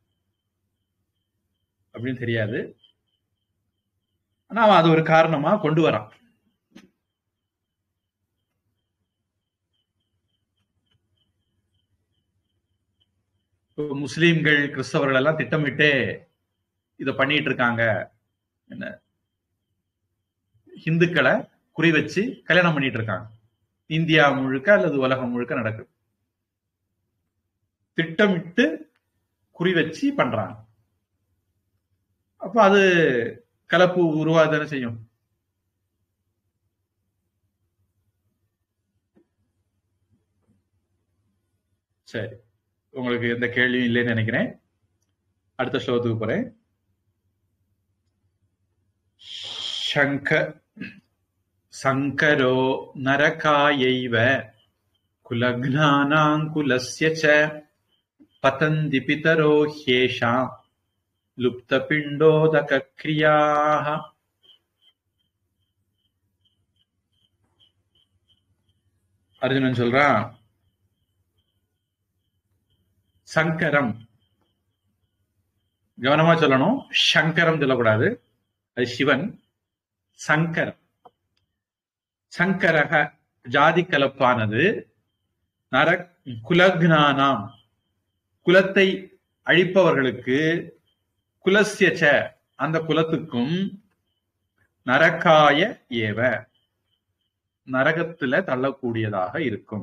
அப்படின்னு தெரியாது ஆனா அவன் அது ஒரு காரணமா கொண்டு வரான் இப்போ முஸ்லீம்கள் கிறிஸ்தவர்கள் எல்லாம் திட்டமிட்டே இத பண்ணிட்டு இருக்காங்க என்ன இந்துக்களை குறி வச்சு கல்யாணம் பண்ணிட்டு இருக்காங்க இந்தியா முழுக்க அல்லது உலகம் முழுக்க நடக்குது திட்டமிட்டு குறி வச்சு பண்றாங்க அப்ப அது கலப்பு உருவாதானே செய்யும் சரி உங்களுக்கு எந்த கேள்வியும் இல்லைன்னு நினைக்கிறேன் அடுத்த ஸ்லோகத்துக்கு போறேன் சங்க சங்கரோ நரகாயைவ குலக்னானாங்குலஸ்ய ச பதந்தி பிதரோ ஹ்யேஷாம் லுப்தபிண்டோதக கிரியாः அர்ஜுனன் சொல்றான் சங்கரம் கவனமா சொல்லணும் சங்கரம் சொல்லக்கூடாது அது சிவன் சங்கரம் சங்கரக ஜாதி கலப்பானது நர குலக்னானாம் குலத்தை அழிப்பவர்களுக்கு குலசியச்ச அந்த குலத்துக்கும் நரகாய ஏவ நரகத்துல தள்ளக்கூடியதாக இருக்கும்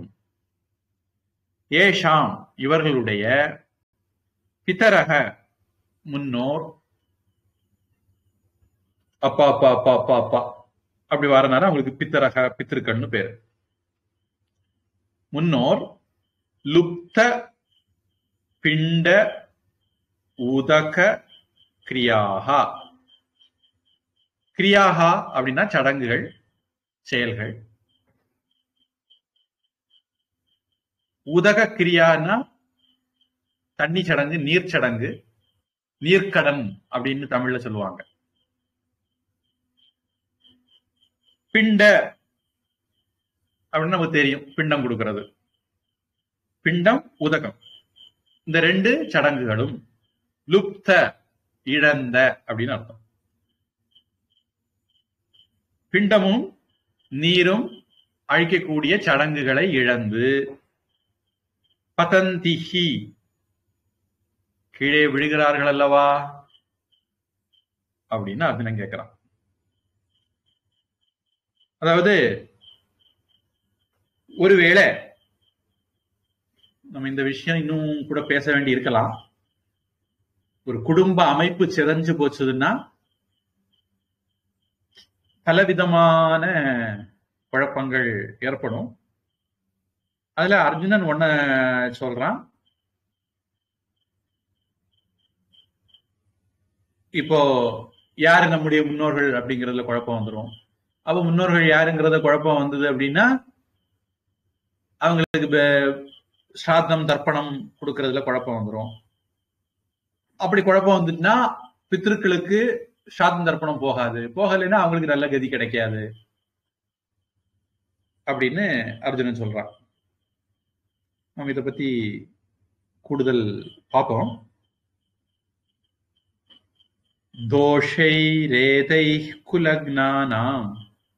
ஏஷாம் இவர்களுடைய பிதரக முன்னோர் அப்பா அப்பா அப்பா அப்பா அப்பா அப்படி வரனால அவங்களுக்கு பித்தரக பித்திருக்கன்னு பேரு முன்னோர் லுப்த பிண்ட உதக கிரியாகா கிரியாகா அப்படின்னா சடங்குகள் செயல்கள் உதக கிரியான்னா தண்ணி சடங்கு நீர் சடங்கு நீர்க்கடன் அப்படின்னு தமிழ்ல சொல்லுவாங்க பிண்ட அப்படின்னு நமக்கு தெரியும் பிண்டம் கொடுக்கிறது பிண்டம் உதகம் இந்த ரெண்டு சடங்குகளும் லுப்த இழந்த அப்படின்னு அர்த்தம் பிண்டமும் நீரும் அழிக்கக்கூடிய சடங்குகளை இழந்து பதந்திஹி கீழே விழுகிறார்கள் அல்லவா அப்படின்னு அர்ஜுனன் கேட்கிறான் அதாவது ஒருவேளை நம்ம இந்த விஷயம் இன்னும் கூட பேச வேண்டி இருக்கலாம் ஒரு குடும்ப அமைப்பு சிதைஞ்சு போச்சுதுன்னா பலவிதமான குழப்பங்கள் ஏற்படும் அதுல அர்ஜுனன் ஒன்ன சொல்றான் இப்போ யாரு நம்முடைய முன்னோர்கள் அப்படிங்கறதுல குழப்பம் வந்துடும் அப்ப முன்னோர்கள் யாருங்கிறத குழப்பம் வந்தது அப்படின்னா அவங்களுக்கு ஸ்ராத்தம் தர்ப்பணம் கொடுக்கறதுல குழப்பம் வந்துடும் அப்படி குழப்பம் வந்துட்டுனா பித்திருக்களுக்கு ஸ்ராத்தம் தர்ப்பணம் போகாது போகலைன்னா அவங்களுக்கு நல்ல கதி கிடைக்காது அப்படின்னு அர்ஜுனன் சொல்றான் நம்ம இதை பத்தி கூடுதல் பார்ப்போம் दोषैरेतैः कुलग्नानाम्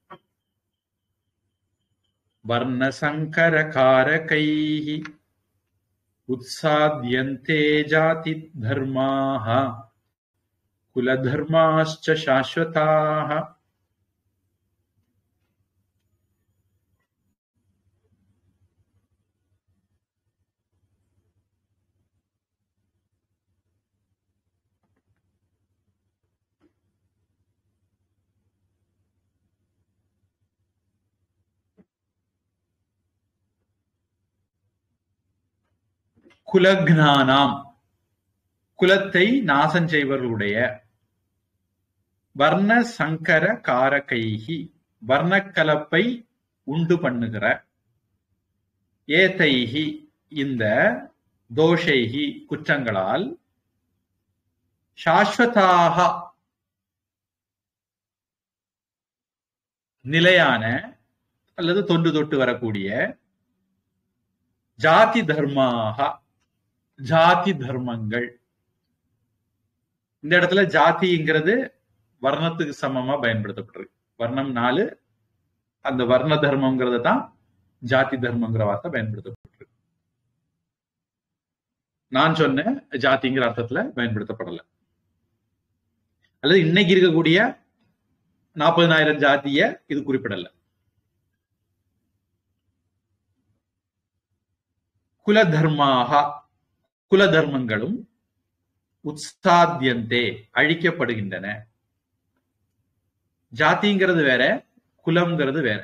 वर्णसङ्करकारकैः उत्साद्यन्ते जातिधर्माः कुलधर्माश्च शाश्वताः குலக்னானாம் குலத்தை நாசம் செய்வர்களுடைய வர்ண சங்கர காரகைகி வர்ணக்கலப்பை உண்டு பண்ணுகிற ஏதைகி இந்த தோஷைகி குற்றங்களால் சாஸ்வதாக நிலையான அல்லது தொண்டு தொட்டு வரக்கூடிய ஜாதி தர்மாக ஜாதி தர்மங்கள் இந்த இடத்துல ஜாதிங்கிறது வர்ணத்துக்கு சமமா பயன்படுத்தப்பட்டிருக்கு வர்ணம் நாலு அந்த வர்ண தர்மங்கிறத தான் ஜாதி தர்மங்கிற வார்த்தை பயன்படுத்தப்பட்டிருக்கு நான் சொன்ன ஜாதிங்கிற அர்த்தத்துல பயன்படுத்தப்படல அல்லது இன்னைக்கு இருக்கக்கூடிய நாற்பதனாயிரம் ஜாதிய இது குறிப்பிடல குல தர்மாக குல தர்மங்களும் உற்சாத்தியந்தே அழிக்கப்படுகின்றன ஜாதிங்கிறது வேற குலம்ங்கிறது வேற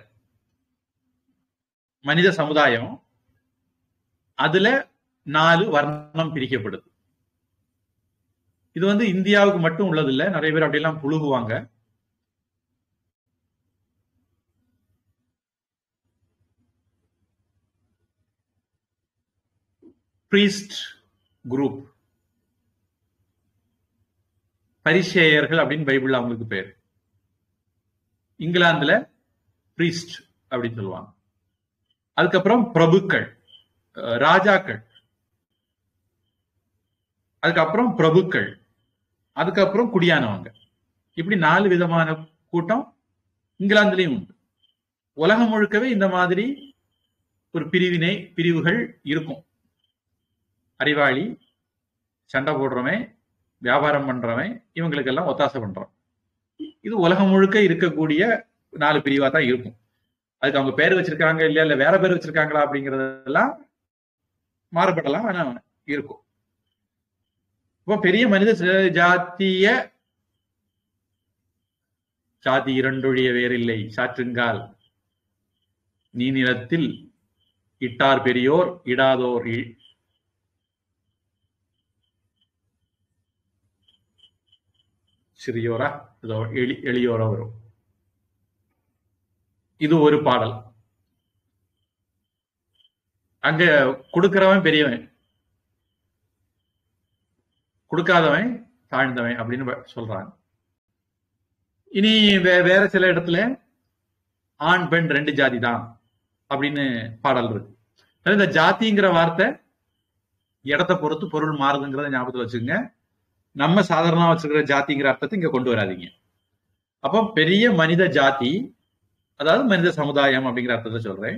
மனித சமுதாயம் அதுல நாலு வர்ணம் பிரிக்கப்படுது இது வந்து இந்தியாவுக்கு மட்டும் உள்ளது இல்ல நிறைய பேர் அப்படியெல்லாம் புழுகுவாங்க பிரீஸ்ட் குரூப் பரிசேயர்கள் அப்படின்னு பைபிள்ல அவங்களுக்கு பேர் இங்கிலாந்துல பிரீஸ்ட் அப்படின்னு சொல்லுவாங்க அதுக்கப்புறம் பிரபுக்கள் ராஜாக்கள் அதுக்கப்புறம் பிரபுக்கள் அதுக்கப்புறம் குடியானவங்க இப்படி நாலு விதமான கூட்டம் இங்கிலாந்துலயும் உண்டு உலகம் முழுக்கவே இந்த மாதிரி ஒரு பிரிவினை பிரிவுகள் இருக்கும் அறிவாளி சண்டை போடுறவன் வியாபாரம் பண்றவன் இவங்களுக்கெல்லாம் ஒத்தாசை பண்றான் இது உலகம் முழுக்க இருக்கக்கூடிய நாலு பிரிவா தான் இருக்கும் அதுக்கு அவங்க பேர் வச்சிருக்காங்க இல்லையா இல்ல வேற பேர் வச்சிருக்காங்களா அப்படிங்கறதெல்லாம் மாறுபடலாம் ஆனா இருக்கும் இப்போ பெரிய மனித ஜாத்திய ஜாதி இரண்டொழிய வேறில்லை சாற்றுங்கால் நீ நிலத்தில் இட்டார் பெரியோர் இடாதோர் சிறியோரா இதோ எளி எளியோரா வரும் இது ஒரு பாடல் அங்க கொடுக்கிறவன் பெரியவன் கொடுக்காதவன் தாழ்ந்தவன் அப்படின்னு சொல்றாங்க இனி வேற சில இடத்துல ஆண் பெண் ரெண்டு ஜாதி தான் அப்படின்னு பாடல் இருக்கு இந்த ஜாதிங்கிற வார்த்தை இடத்தை பொறுத்து பொருள் மாறுதுங்கிறத ஞாபகத்தில் வச்சுக்கோங்க நம்ம சாதாரணமா வச்சிருக்கிற ஜாதிங்கிற அர்த்தத்தை இங்க கொண்டு வராதிங்க அப்போ பெரிய மனித ஜாதி அதாவது மனித சமுதாயம் அப்படிங்கிற அர்த்தத்தை சொல்றேன்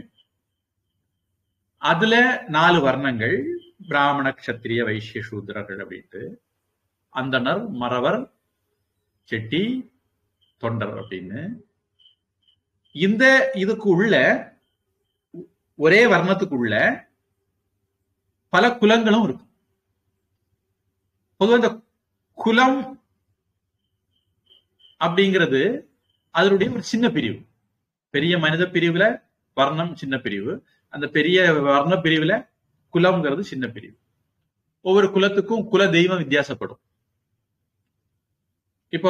அதுல நாலு வர்ணங்கள் பிராமண கஷத்திரிய வைசிய சூத்திரர்கள் அப்படின்ட்டு அந்தனர் மறவர் செட்டி தொண்டர் அப்படின்னு இந்த இதுக்கு உள்ள ஒரே வர்ணத்துக்குள்ள பல குலங்களும் இருக்கும் பொதுவாக இந்த குலம் அப்படிங்கிறது அதனுடைய ஒரு சின்ன பிரிவு பெரிய மனித பிரிவுல வர்ணம் சின்ன பிரிவு அந்த பெரிய வர்ண பிரிவுல குலம்ங்கிறது சின்ன பிரிவு ஒவ்வொரு குலத்துக்கும் குல தெய்வம் வித்தியாசப்படும் இப்போ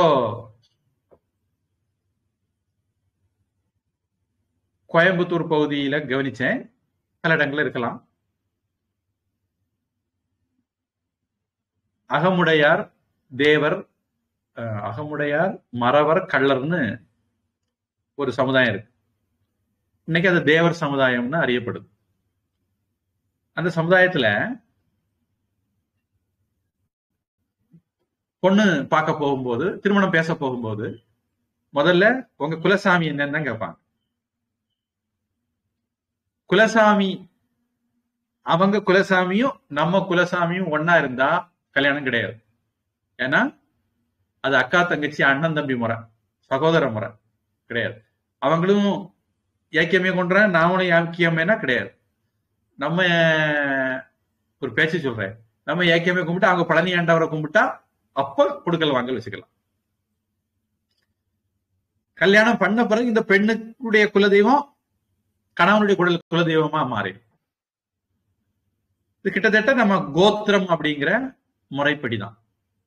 கோயம்புத்தூர் பகுதியில கவனிச்சேன் பல இடங்கள்ல இருக்கலாம் அகமுடையார் தேவர் அகமுடையார் மறவர் கள்ளர்னு ஒரு சமுதாயம் இருக்கு இன்னைக்கு அது தேவர் சமுதாயம்னு அறியப்படுது அந்த சமுதாயத்துல பொண்ணு பார்க்க போகும்போது திருமணம் பேச போகும்போது முதல்ல உங்க குலசாமி என்னன்னு தான் கேட்பாங்க குலசாமி அவங்க குலசாமியும் நம்ம குலசாமியும் ஒன்னா இருந்தா கல்யாணம் கிடையாது ஏன்னா அது அக்கா தங்கச்சி அண்ணன் தம்பி முறை சகோதர முறை கிடையாது அவங்களும் ஏக்கியமே கொண்ட நாமளும் ஏக்கியமேனா கிடையாது நம்ம ஒரு பேச்சு சொல்றேன் நம்ம ஏக்கியமே கும்பிட்டு அவங்க பழனி ஆண்டவரை கும்பிட்டா அப்ப கொடுக்கல் வாங்கல் வச்சுக்கலாம் கல்யாணம் பண்ண பிறகு இந்த பெண்ணுடைய குலதெய்வம் கணவனுடைய குடல் குலதெய்வமா மாறிடும் இது கிட்டத்தட்ட நம்ம கோத்திரம் அப்படிங்கிற முறைப்படிதான்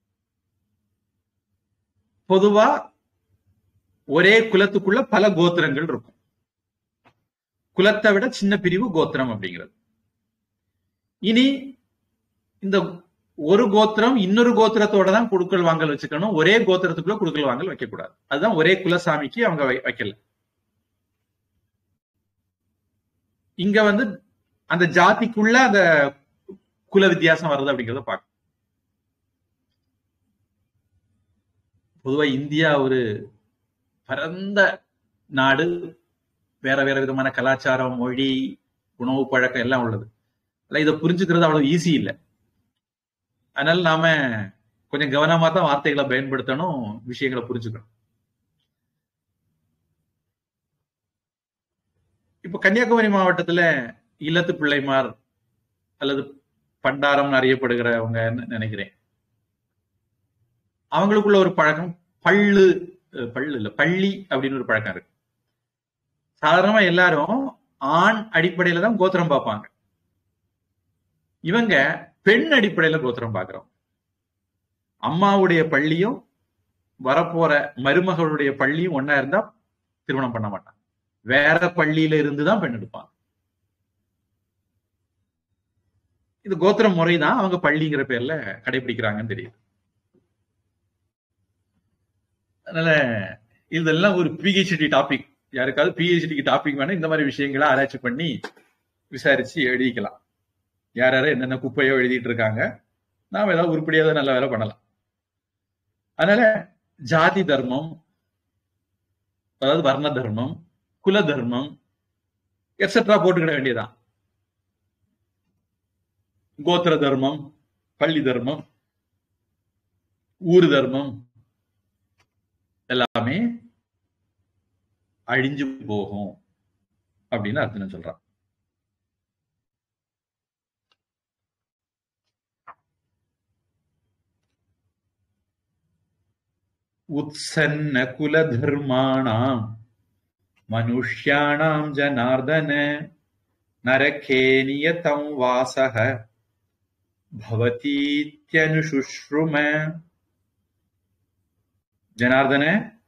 பொதுவா ஒரே குலத்துக்குள்ள பல கோத்திரங்கள் இருக்கும் குலத்தை விட சின்ன பிரிவு கோத்திரம் அப்படிங்கிறது இனி இந்த ஒரு கோத்திரம் இன்னொரு கோத்திரத்தோட தான் குடுக்கல் வாங்கல் வச்சுக்கணும் ஒரே கோத்திரத்துக்குள்ள குடுக்கல் வாங்கல் வைக்க கூடாது அதுதான் ஒரே குலசாமிக்கு அவங்க வைக்கல இங்க வந்து அந்த ஜாதிக்குள்ள அந்த குல வித்தியாசம் வருது அப்படிங்கறத பார்க்க பொதுவா இந்தியா ஒரு பரந்த நாடு வேற வேற விதமான கலாச்சாரம் மொழி உணவு பழக்கம் எல்லாம் உள்ளது இல்ல இதை புரிஞ்சுக்கிறது அவ்வளவு ஈஸி இல்லை அதனால நாம கொஞ்சம் கவனமா தான் வார்த்தைகளை பயன்படுத்தணும் விஷயங்களை புரிஞ்சுக்கணும் இப்ப கன்னியாகுமரி மாவட்டத்துல இல்லத்து பிள்ளைமார் அல்லது பண்டாரம் அறியப்படுகிறவங்க நினைக்கிறேன் அவங்களுக்குள்ள ஒரு பழக்கம் பள்ளு பள்ளு இல்ல பள்ளி அப்படின்னு ஒரு பழக்கம் இருக்கு சாதாரணமா எல்லாரும் ஆண் அடிப்படையில தான் கோத்திரம் பார்ப்பாங்க இவங்க பெண் அடிப்படையில கோத்திரம் பாக்குறோம் அம்மாவுடைய பள்ளியும் வரப்போற மருமகளுடைய பள்ளியும் ஒன்னா இருந்தா திருமணம் பண்ண மாட்டாங்க வேற பள்ளியில இருந்துதான் பெண் எடுப்பாங்க இது கோத்திர முறைதான் அவங்க பள்ளிங்கிற பேர்ல கடைபிடிக்கிறாங்கன்னு தெரியுது அதனால இதெல்லாம் ஒரு பிஹெச்டி டாபிக் யாருக்காவது பிஹெச்டிக்கு டாபிக் வேணும் இந்த மாதிரி விஷயங்களை ஆராய்ச்சி பண்ணி விசாரிச்சு எழுதிக்கலாம் யார் யாரும் என்னென்ன குப்பையோ எழுதிட்டு இருக்காங்க நாம ஏதாவது உருப்படியாத நல்ல வேலை பண்ணலாம் அதனால ஜாதி தர்மம் அதாவது வர்ண தர்மம் குல தர்மம் எக்ஸெட்ரா போட்டுக்கிட வேண்டியதான் கோத்திர தர்மம் பள்ளி தர்மம் ஊர் தர்மம் எல்லாமே அழிஞ்சு போகும் அப்படின்னு அர்த்தம் சொல்றான் उत्सन्न कुलधर्माणाम् मनुष्याणाम् जनार्दन नरके नियतं वासः भवतीत्यनुशुश्रुम ஜனார்தன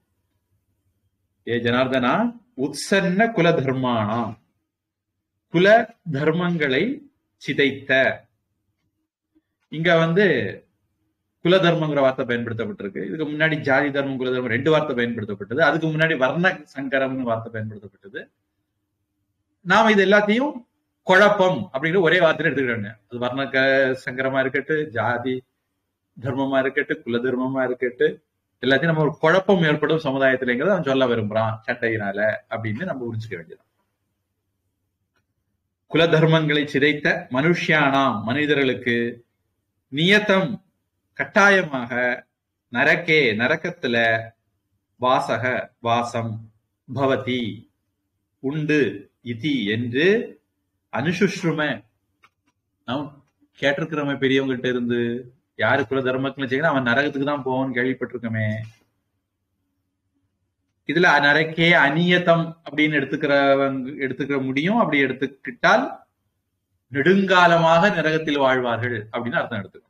ஏ ஜனார்தனா உத்சன்ன குல தர்மானாம் குல தர்மங்களை சிதைத்த இங்க வந்து குல தர்மங்கிற வார்த்தை பயன்படுத்தப்பட்டிருக்கு இதுக்கு முன்னாடி ஜாதி தர்மம் குல தர்மம் ரெண்டு வார்த்தை பயன்படுத்தப்பட்டது அதுக்கு முன்னாடி வர்ண சங்கரம்னு வார்த்தை பயன்படுத்தப்பட்டது நாம இது எல்லாத்தையும் குழப்பம் அப்படிங்கிற ஒரே வார்த்தையில எடுத்துக்கிறாங்க அது வர்ண க- சங்கரமா இருக்கட்டும் ஜாதி தர்மமா இருக்கட்டும் குல தர்மமா இருக்கட்டும் எல்லாத்தையும் நம்ம ஒரு குழப்பம் ஏற்படும் சமுதாயத்திலங்கிறத அவன் சொல்ல விரும்புறான் சட்டையினால அப்படின்னு நம்ம புரிஞ்சுக்க வேண்டியது குல தர்மங்களை சிதைத்த மனுஷியானாம் மனிதர்களுக்கு நியத்தம் கட்டாயமாக நரக்கே நரக்கத்துல வாசக வாசம் பவதி உண்டு இதி என்று அனுசுஷ்ரும நாம் கேட்டிருக்கிறோமே பெரியவங்ககிட்ட இருந்து யாரு குல தர்மத்துல செய்யணும் அவன் நரகத்துக்கு தான் போவான்னு கேள்விப்பட்டிருக்கோமே இதுல நரக்கே அநியத்தம் அப்படின்னு எடுத்துக்கிறவங்க எடுத்துக்க முடியும் அப்படி எடுத்துக்கிட்டால் நெடுங்காலமாக நரகத்தில் வாழ்வார்கள் அப்படின்னு அர்த்தம் எடுத்துக்கணும்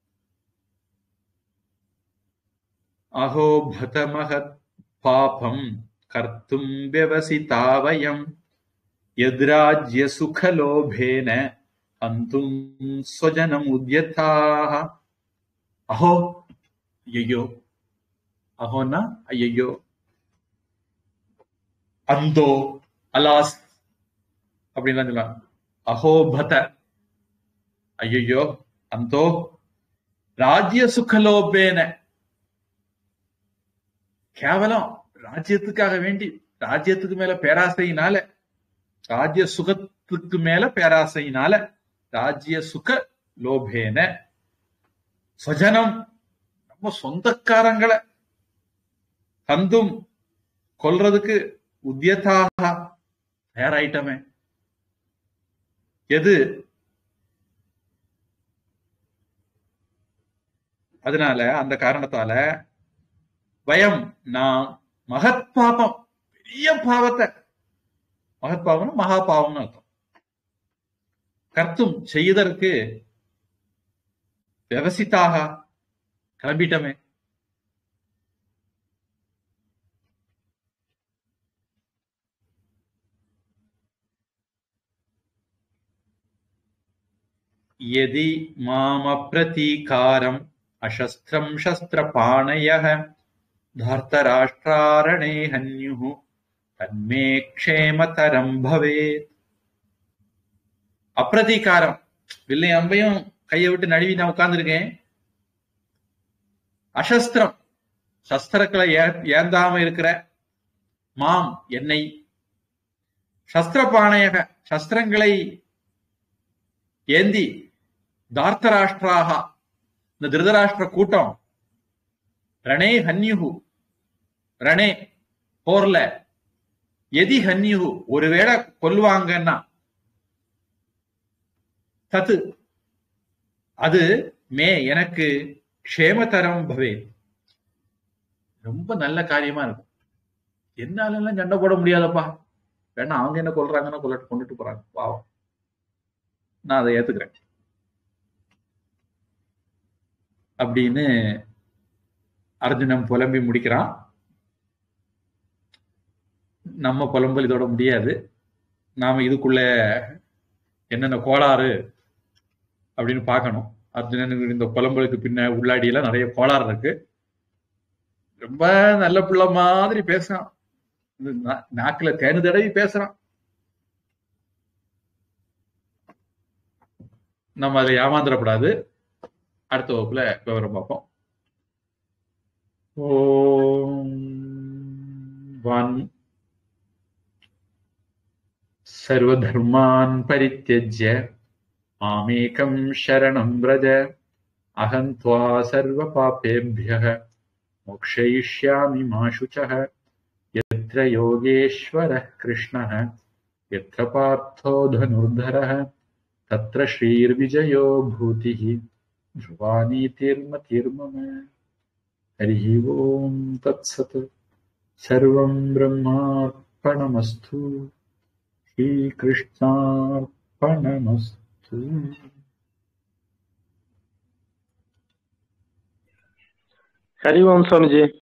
அஹோ பதமகத் பாபம் கர்த்தும் வியவசிதா வயம் यद्राज्य सुखलोभेन हन्तुं स्वजनम् उद्यताः अहो ஐயோ அஹோன்னா ஐயோ அந்தோ அலாஸ் அப்படின்லாம் சொல்லலாம் அஹோபத ஐயோ அந்தோ ராஜ்ய சுகலோபேன கேவலம் ராஜ்யத்துக்காக வேண்டி ராஜ்யத்துக்கு மேல பேராசையினால ராஜ்ய சுகத்துக்கு மேல பேராசையினால ராஜ்ய சுக லோபேன ஸ்வஜனம் நம்ம சொந்தக்காரங்களை கந்தும் கொல்றதுக்கு உத்தியதாக தயாராயிட்டமே எது அதனால அந்த காரணத்தால பயம் நான் மகத் பாபம் பெரிய பாவத்தை மகத் பாவம் மகா பாவம்னு அர்த்தம் கர்த்தும் செய்வதற்கு விவசித்தாக கிளம்பிட்டமே यदि मामप्रतीकारम् अशस्त्रम् शस्त्रपाणयः धार्तराष्ट्रारणे हन्युः तन्मे क्षेमतरम् भवेत् அப்பிரதீகாரம் வில்லை அம்பையும் கையை விட்டு நழுவி நான் உட்கார்ந்துருக்கேன் அசஸ்திரம் சஸ்திரக்களை ஏ- ஏந்தாம இருக்கிற மாம் என்னை சஸ்திரபாணயக சஸ்திரங்களை ஏந்தி தார்த்தராஷ்டிராக இந்த திருதராஷ்டிர கூட்டம் ரணே ஹன்யுகு ரணே போர்ல எதி ஹன்யுகு ஒருவேளை கொல்லுவாங்கன்னா தத்து அது மே எனக்கு க்ஷேமதரம் பவே ரொம்ப நல்ல காரியமா இருக்கும் என்னால எல்லாம் சண்டை போட முடியாதப்பா வேணா அவங்க என்ன கொல்றாங்கன்னா கொல்லட்டு கொண்டுட்டு போறாங்க பாவம் நான் அதை ஏத்துக்கிறேன் அப்படின்னு அர்ஜுனன் புலம்பி முடிக்கிறான் நம்ம புலம்பல் இதோட முடியாது நாம இதுக்குள்ள என்னென்ன கோளாறு அப்படின்னு பார்க்கணும் அர்ஜுனனுக்கு இந்த புலம்பலுக்கு பின்ன உள்ளாடி எல்லாம் நிறைய கோளாறு இருக்கு ரொம்ப நல்ல பிள்ளை மாதிரி பேசுறான் இந்த நா- நாக்குல தேனு தடவி பேசுறான் நம்ம அதை ஏமாந்துடக்கூடாது அடுத்த வகுப்புல விவரம் பார்ப்போம் ஓம் வான் सर्वधर्मान् परित्यज्य मामेकं शरणं व्रज अहं त्वा सर्वपापेभ्यः मोक्षयिष्यामि मा शुचः यत्र योगेश्वरः कृष्णः यत्र पार्थो धनुर्धरः तत्र श्रीर्विजयो भूतिः ध्रुवानीतिर्मतिर्मम हरिः ओम् तत्सत् सर्वं ब्रह्मार्पणमस्तु श्रीकृष्णार्पणमस्तु ஹரி ஓம் சுவாமிஜி